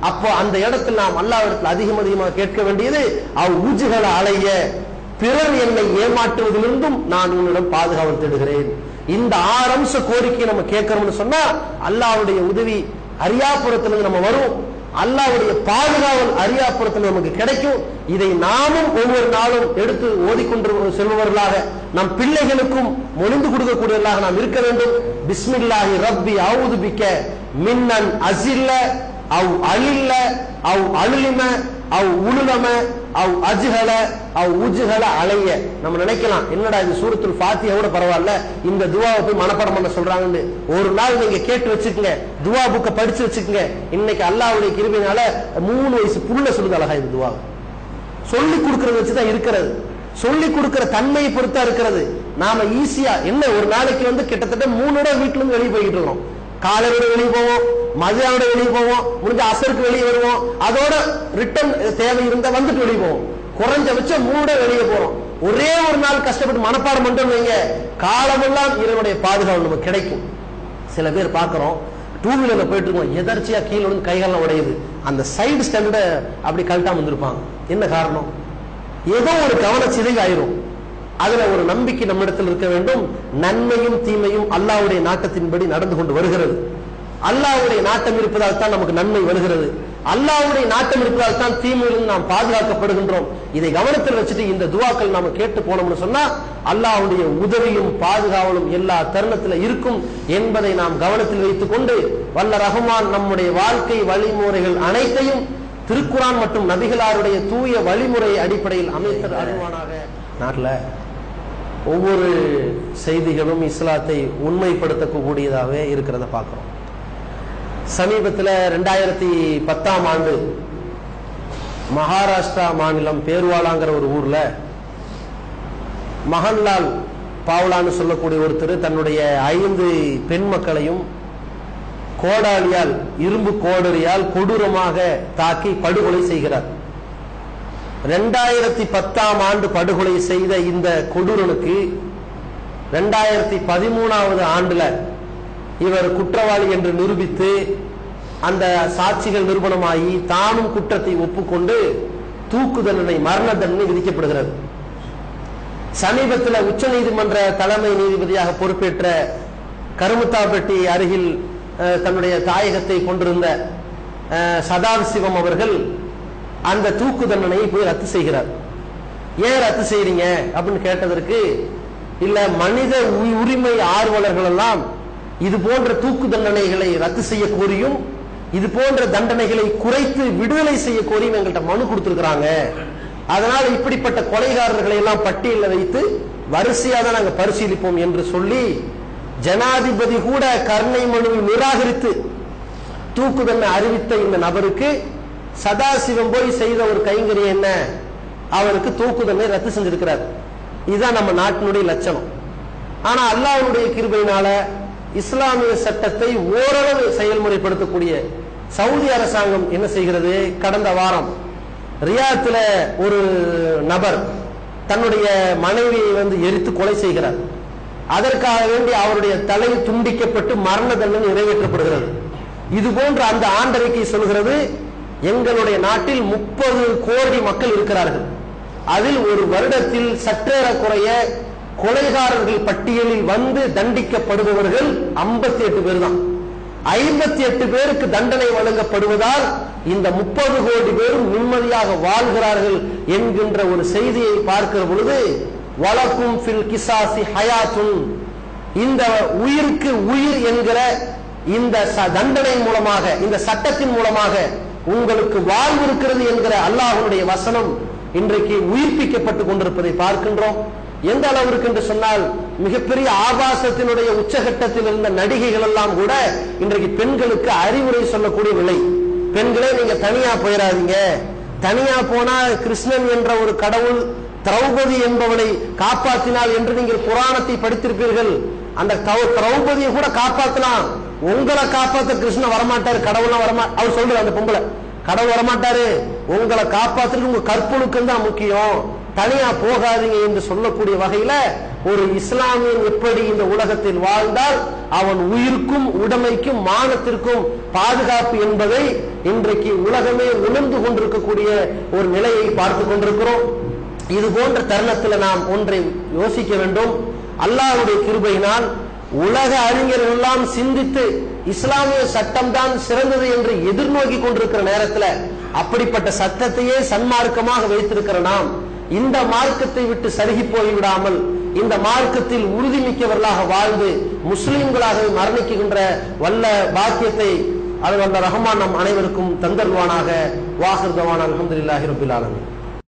அப்போ அந்த இடத்தில் நாம் அல்லாவிடத்தில் அதிகம் அதிகமாக கேட்க வேண்டியது அவ் ஊஜுகளை அலைய பிறர் என்னை ஏமாற்றுவதிலிருந்தும் நான் உன்னிடம் பாதுகாவல் தேடுகிறேன் இந்த ஆறு அம்ச கோரிக்கை நம்ம கேட்கிறோம்னு சொன்னா அல்லாஹ்வுடைய உதவி அரியாபுரத்திலிருந்து நம்ம வரும் அல்லாஹ்வுடைய பாதுகாவல் அரியாபுரத்தில் நமக்கு கிடைக்கும் இதை நாமும் ஒவ்வொரு நாளும் எடுத்து ஓதிக்கொண்டு செல்பவர்களாக நம் பிள்ளைகளுக்கும் மொழிந்து கொடுக்கக்கூடியவர்களாக நாம் இருக்க வேண்டும் பிஸ்மில்லாஹி ரப்பி அவுது பிக்க மின்னன் அசில்ல அவ் அழில்ல அவ் அழுலிம அவ் உளுலம அவ் அஜுகல அவ் உஜுகல அலைய நம்ம நினைக்கலாம் என்னடா இது சூரத்துல் ஃபாத்தியா கூட பரவாயில்ல இந்த துவாவை போய் மனப்பாடம் பண்ண சொல்றாங்கன்னு ஒரு நாள் நீங்க கேட்டு வச்சுக்கங்க துவா புக்க படிச்சு வச்சுக்கங்க இன்னைக்கு அல்லாஹ்வுடைய கிருபையினால மூணு வயசு புள்ள சொல்லுது அழகா இந்த துவா சொல்லி கொடுக்கறத வச்சுதான் இருக்கிறது சொல்லி கொடுக்கிற தன்மையை பொறுத்தா இருக்கிறது நாம ஈஸியா என்ன ஒரு நாளைக்கு வந்து கிட்டத்தட்ட மூணு தடவை வீட்டுல இருந்து வெளியே போய்கிட்டு இருக்கோம் காலையோட வெளியே போவோம் மதியானோட வெளியே போவோம் முடிஞ்ச அசருக்கு வெளியே வருவோம் அதோட ரிட்டர்ன் தேவை இருந்தா வந்துட்டு வெளியே போவோம் குறைஞ்சபட்சம் மூணு தடவை வெளியே போறோம் ஒரே ஒரு நாள் கஷ்டப்பட்டு மனப்பாடம் பண்ணிட்டோம் வைங்க காலமெல்லாம் இறைவனுடைய பாதுகாப்பு நமக்கு கிடைக்கும் சில பேர் பார்க்கிறோம் டூ வீலர்ல போயிட்டு இருக்கோம் எதர்ச்சியா கீழே வந்து கைகாலம் உடையுது அந்த சைடு ஸ்டாண்ட அப்படி கழட்டாம வந்திருப்பாங்க என்ன காரணம் ஏதோ ஒரு கவன சிதைவு ஆயிரும் அதுல ஒரு நம்பிக்கை நம்மிடத்தில் இருக்க வேண்டும் நன்மையும் தீமையும் அல்லாஹ்வுடைய நாட்டத்தின்படி நடந்து கொண்டு வருகிறது அல்லாஹ்வுடைய நாட்டம் இருப்பதால் தான் நமக்கு நன்மை வருகிறது அல்லாஹ்வுடைய நாட்டம் இருப்பதால் தான் தீமையிலிருந்து நாம் பாதுகாக்கப்படுகின்றோம் இதை கவனத்தில் வச்சுட்டு இந்த துவாக்கள் நாம கேட்டு போனோம்னு சொன்னா அல்லாஹ்வுடைய உதவியும் பாதுகாவலும் எல்லா தருணத்துல இருக்கும் என்பதை நாம் கவனத்தில் வைத்துக் கொண்டு வல்ல ரஹ்மான் நம்முடைய வாழ்க்கை வழிமுறைகள் அனைத்தையும் திருக்குரான் மற்றும் நபிகளாருடைய தூய வழிமுறை அடிப்படையில் அமைத்தர் அருள்வானாக நாட்டுல ஒவ்வொரு செய்திகளும் இஸ்லாத்தை உண்மைப்படுத்தக்கூடியதாகவே இருக்கிறத பார்க்கிறோம் சமீபத்தில் ரெண்டாயிரத்தி பத்தாம் ஆண்டு மகாராஷ்டிரா மாநிலம் பேர்வாலாங்கிற ஒரு ஊர்ல மகன்லால் பாவ்லான்னு சொல்லக்கூடிய ஒருத்தர் தன்னுடைய ஐந்து பெண் மக்களையும் கோடாலியால் இரும்பு கோடரியால் கொடூரமாக தாக்கி படுகொலை செய்கிறார் ரெண்டாயிரத்தி பத்தாம் ஆண்டு படுகொலை செய்த இந்த கொடூரனுக்கு ரெண்டாயிரத்தி பதிமூணாவது ஆண்டுல இவர் குற்றவாளி என்று நிரூபித்து அந்த சாட்சிகள் நிரூபணமாகி தானும் குற்றத்தை ஒப்புக்கொண்டு தூக்கு தண்டனை மரண தண்டனை விதிக்கப்படுகிறது சமீபத்தில் உச்ச நீதிமன்ற தலைமை நீதிபதியாக பொறுப்பேற்ற கருமுத்தாப்பட்டி அருகில் அஹ், தன்னுடைய தாயகத்தை கொண்டிருந்த அஹ், சதாசிவம் அவர்கள் அந்த தூக்கு தண்டனையை போய் ரத்து செய்கிறார் ஏன் ரத்து செய்றீங்க அப்படின்னு கேட்டதற்கு இல்ல மனித உ- உரிமை ஆர்வலர்கள் எல்லாம் இது போன்ற தூக்கு தண்டனைகளை ரத்து செய்ய கோரியும் இது போன்ற தண்டனைகளை குறைத்து விடுதலை செய்ய கோரியும் எங்கள்கிட்ட மனு கொடுத்திருக்கிறாங்க அதனால் இப்படிப்பட்ட கொலைகாரர்களை எல்லாம் பட்டியலில் வைத்து வரிசையாக தான் நாங்கள் பரிசீலிப்போம் என்று சொல்லி ஜனாதிபதி கூட கருணை மனுவை நிராகரித்து தூக்கு தண்டனை அறிவித்த இந்த நபருக்கு சதாசிவம் போய் செய்த ஒரு கைங்கரியம் என்ன அவருக்கு தூக்கு தண்டனை ரத்து செஞ்சிருக்கிறார் இதுதான் நம்ம நாட்டினுடைய லட்சணம் ஆனா அல்லாஹ்வுடைய கிருபையினால இஸ்லாமிய சட்டத்தை ஓரளவு செயல்முறைப்படுத்தக்கூடிய சவுதி அரசாங்கம் என்ன செய்கிறது கடந்த வாரம் ரியாத்துல ஒரு நபர் தன்னுடைய மனைவியை வந்து எரித்து கொலை செய்கிறார் அதற்காக வேண்டி அவருடைய தலை துண்டிக்கப்பட்டு மரண தண்டனை நிறைவேற்றப்படுகிறது இது போன்ற அந்த ஆண்டறிக்கை சொல்கிறது எங்களுடைய நாட்டில் முப்பது கோடி மக்கள் இருக்கிறார்கள் அதில் ஒரு வருடத்தில் சற்றேறக்குறைய கொலைகாரர்கள் பட்டியலில் வந்து தண்டிக்கப்படுபவர்கள் 58 எட்டு பேர் தான் ஐம்பத்தி எட்டு பேருக்கு தண்டனை வழங்கப்படுவதால் இந்த முப்பது கோடி பேரும் நிம்மதியாக வாழ்கிறார்கள் என்கின்ற ஒரு செய்தியை பார்க்கிற பொழுது வழக்கும் ஃபில் கிசாசி ஹயாத்துன் இந்த உயிருக்கு உயிர் என்கிற இந்த ச- தண்டனை மூலமாக இந்த சட்டத்தின் மூலமாக உங்களுக்கு வாழ்வு இருக்கிறது என்கிற அல்லாஹ்வுடைய வசனம் இன்றைக்கு உயிர்ப்பிக்கப்பட்டு கொண்டிருப்பதை பார்க்கின்றோம் எந்த அளவிற்கு என்று சொன்னால் மிகப்பெரிய ஆபாசத்தினுடைய உச்சகட்டத்தில் இருந்த நடிகைகள் எல்லாம் கூட இன்றைக்கு பெண்களுக்கு அறிவுரை சொல்லக்கூடிய நிலை பெண்களே நீங்க தனியா போயிடாதீங்க தனியா போனா கிருஷ்ணன் என்ற ஒரு கடவுள் திரௌபதி என்பவளை காப்பாற்றினாள் என்று நீங்கள் புராணத்தை படித்திருப்பீர்கள் அந்த தௌ- திரௌபதியை கூட காப்பாத்தலாம் உங்களை காப்பாத்த கிருஷ்ணன் வரமாட்டாரு கடவுள்லாம் வரமா அவர் சொல்றாரு அந்த பொம்பளை கடவுள் வரமாட்டாரு உங்களை காப்பாத்துறதுக்கு உங்க கற்பொழுக்கம் தான் முக்கியம் தனியா போகாதீங்க என்று சொல்லக்கூடிய வகையில ஒரு இஸ்லாமியன் எப்படி இந்த உலகத்தில் வாழ்ந்தால் அவன் உயிருக்கும் உடைமைக்கும் மானத்திற்கும் பாதுகாப்பு என்பதை இன்றைக்கு உலகமே உணர்ந்து கொண்டிருக்கக்கூடிய ஒரு நிலையை பார்த்து கொண்டிருக்கிறோம் இது போன்ற தருணத்தில் நாம் ஒன்றை யோசிக்க வேண்டும் அல்லாஹ்வுடைய கிருபையினால் உலக அறிஞர்கள் எல்லாம் சிந்தித்து இஸ்லாமிய சட்டம் தான் சிறந்தது என்று எதிர்நோக்கி கொண்டிருக்கிற நேரத்தில் அப்படிப்பட்ட சட்டத்தையே சன்மார்க்கமாக வைத்திருக்கிற நாம் இந்த மார்க்கத்தை விட்டு சருகி போய்விடாமல் இந்த மார்க்கத்தில் உறுதிமிக்கவர்களாக வாழ்ந்து முஸ்லிம்களாக மரணிக்கின்ற வல்ல பாக்கியத்தை அது வல்ல ரஹ்மான் நம் அனைவருக்கும் தந்தருவானாக வாஹிர்தவான் அலமதுல்லாஹி ரபில் ஆலமீன்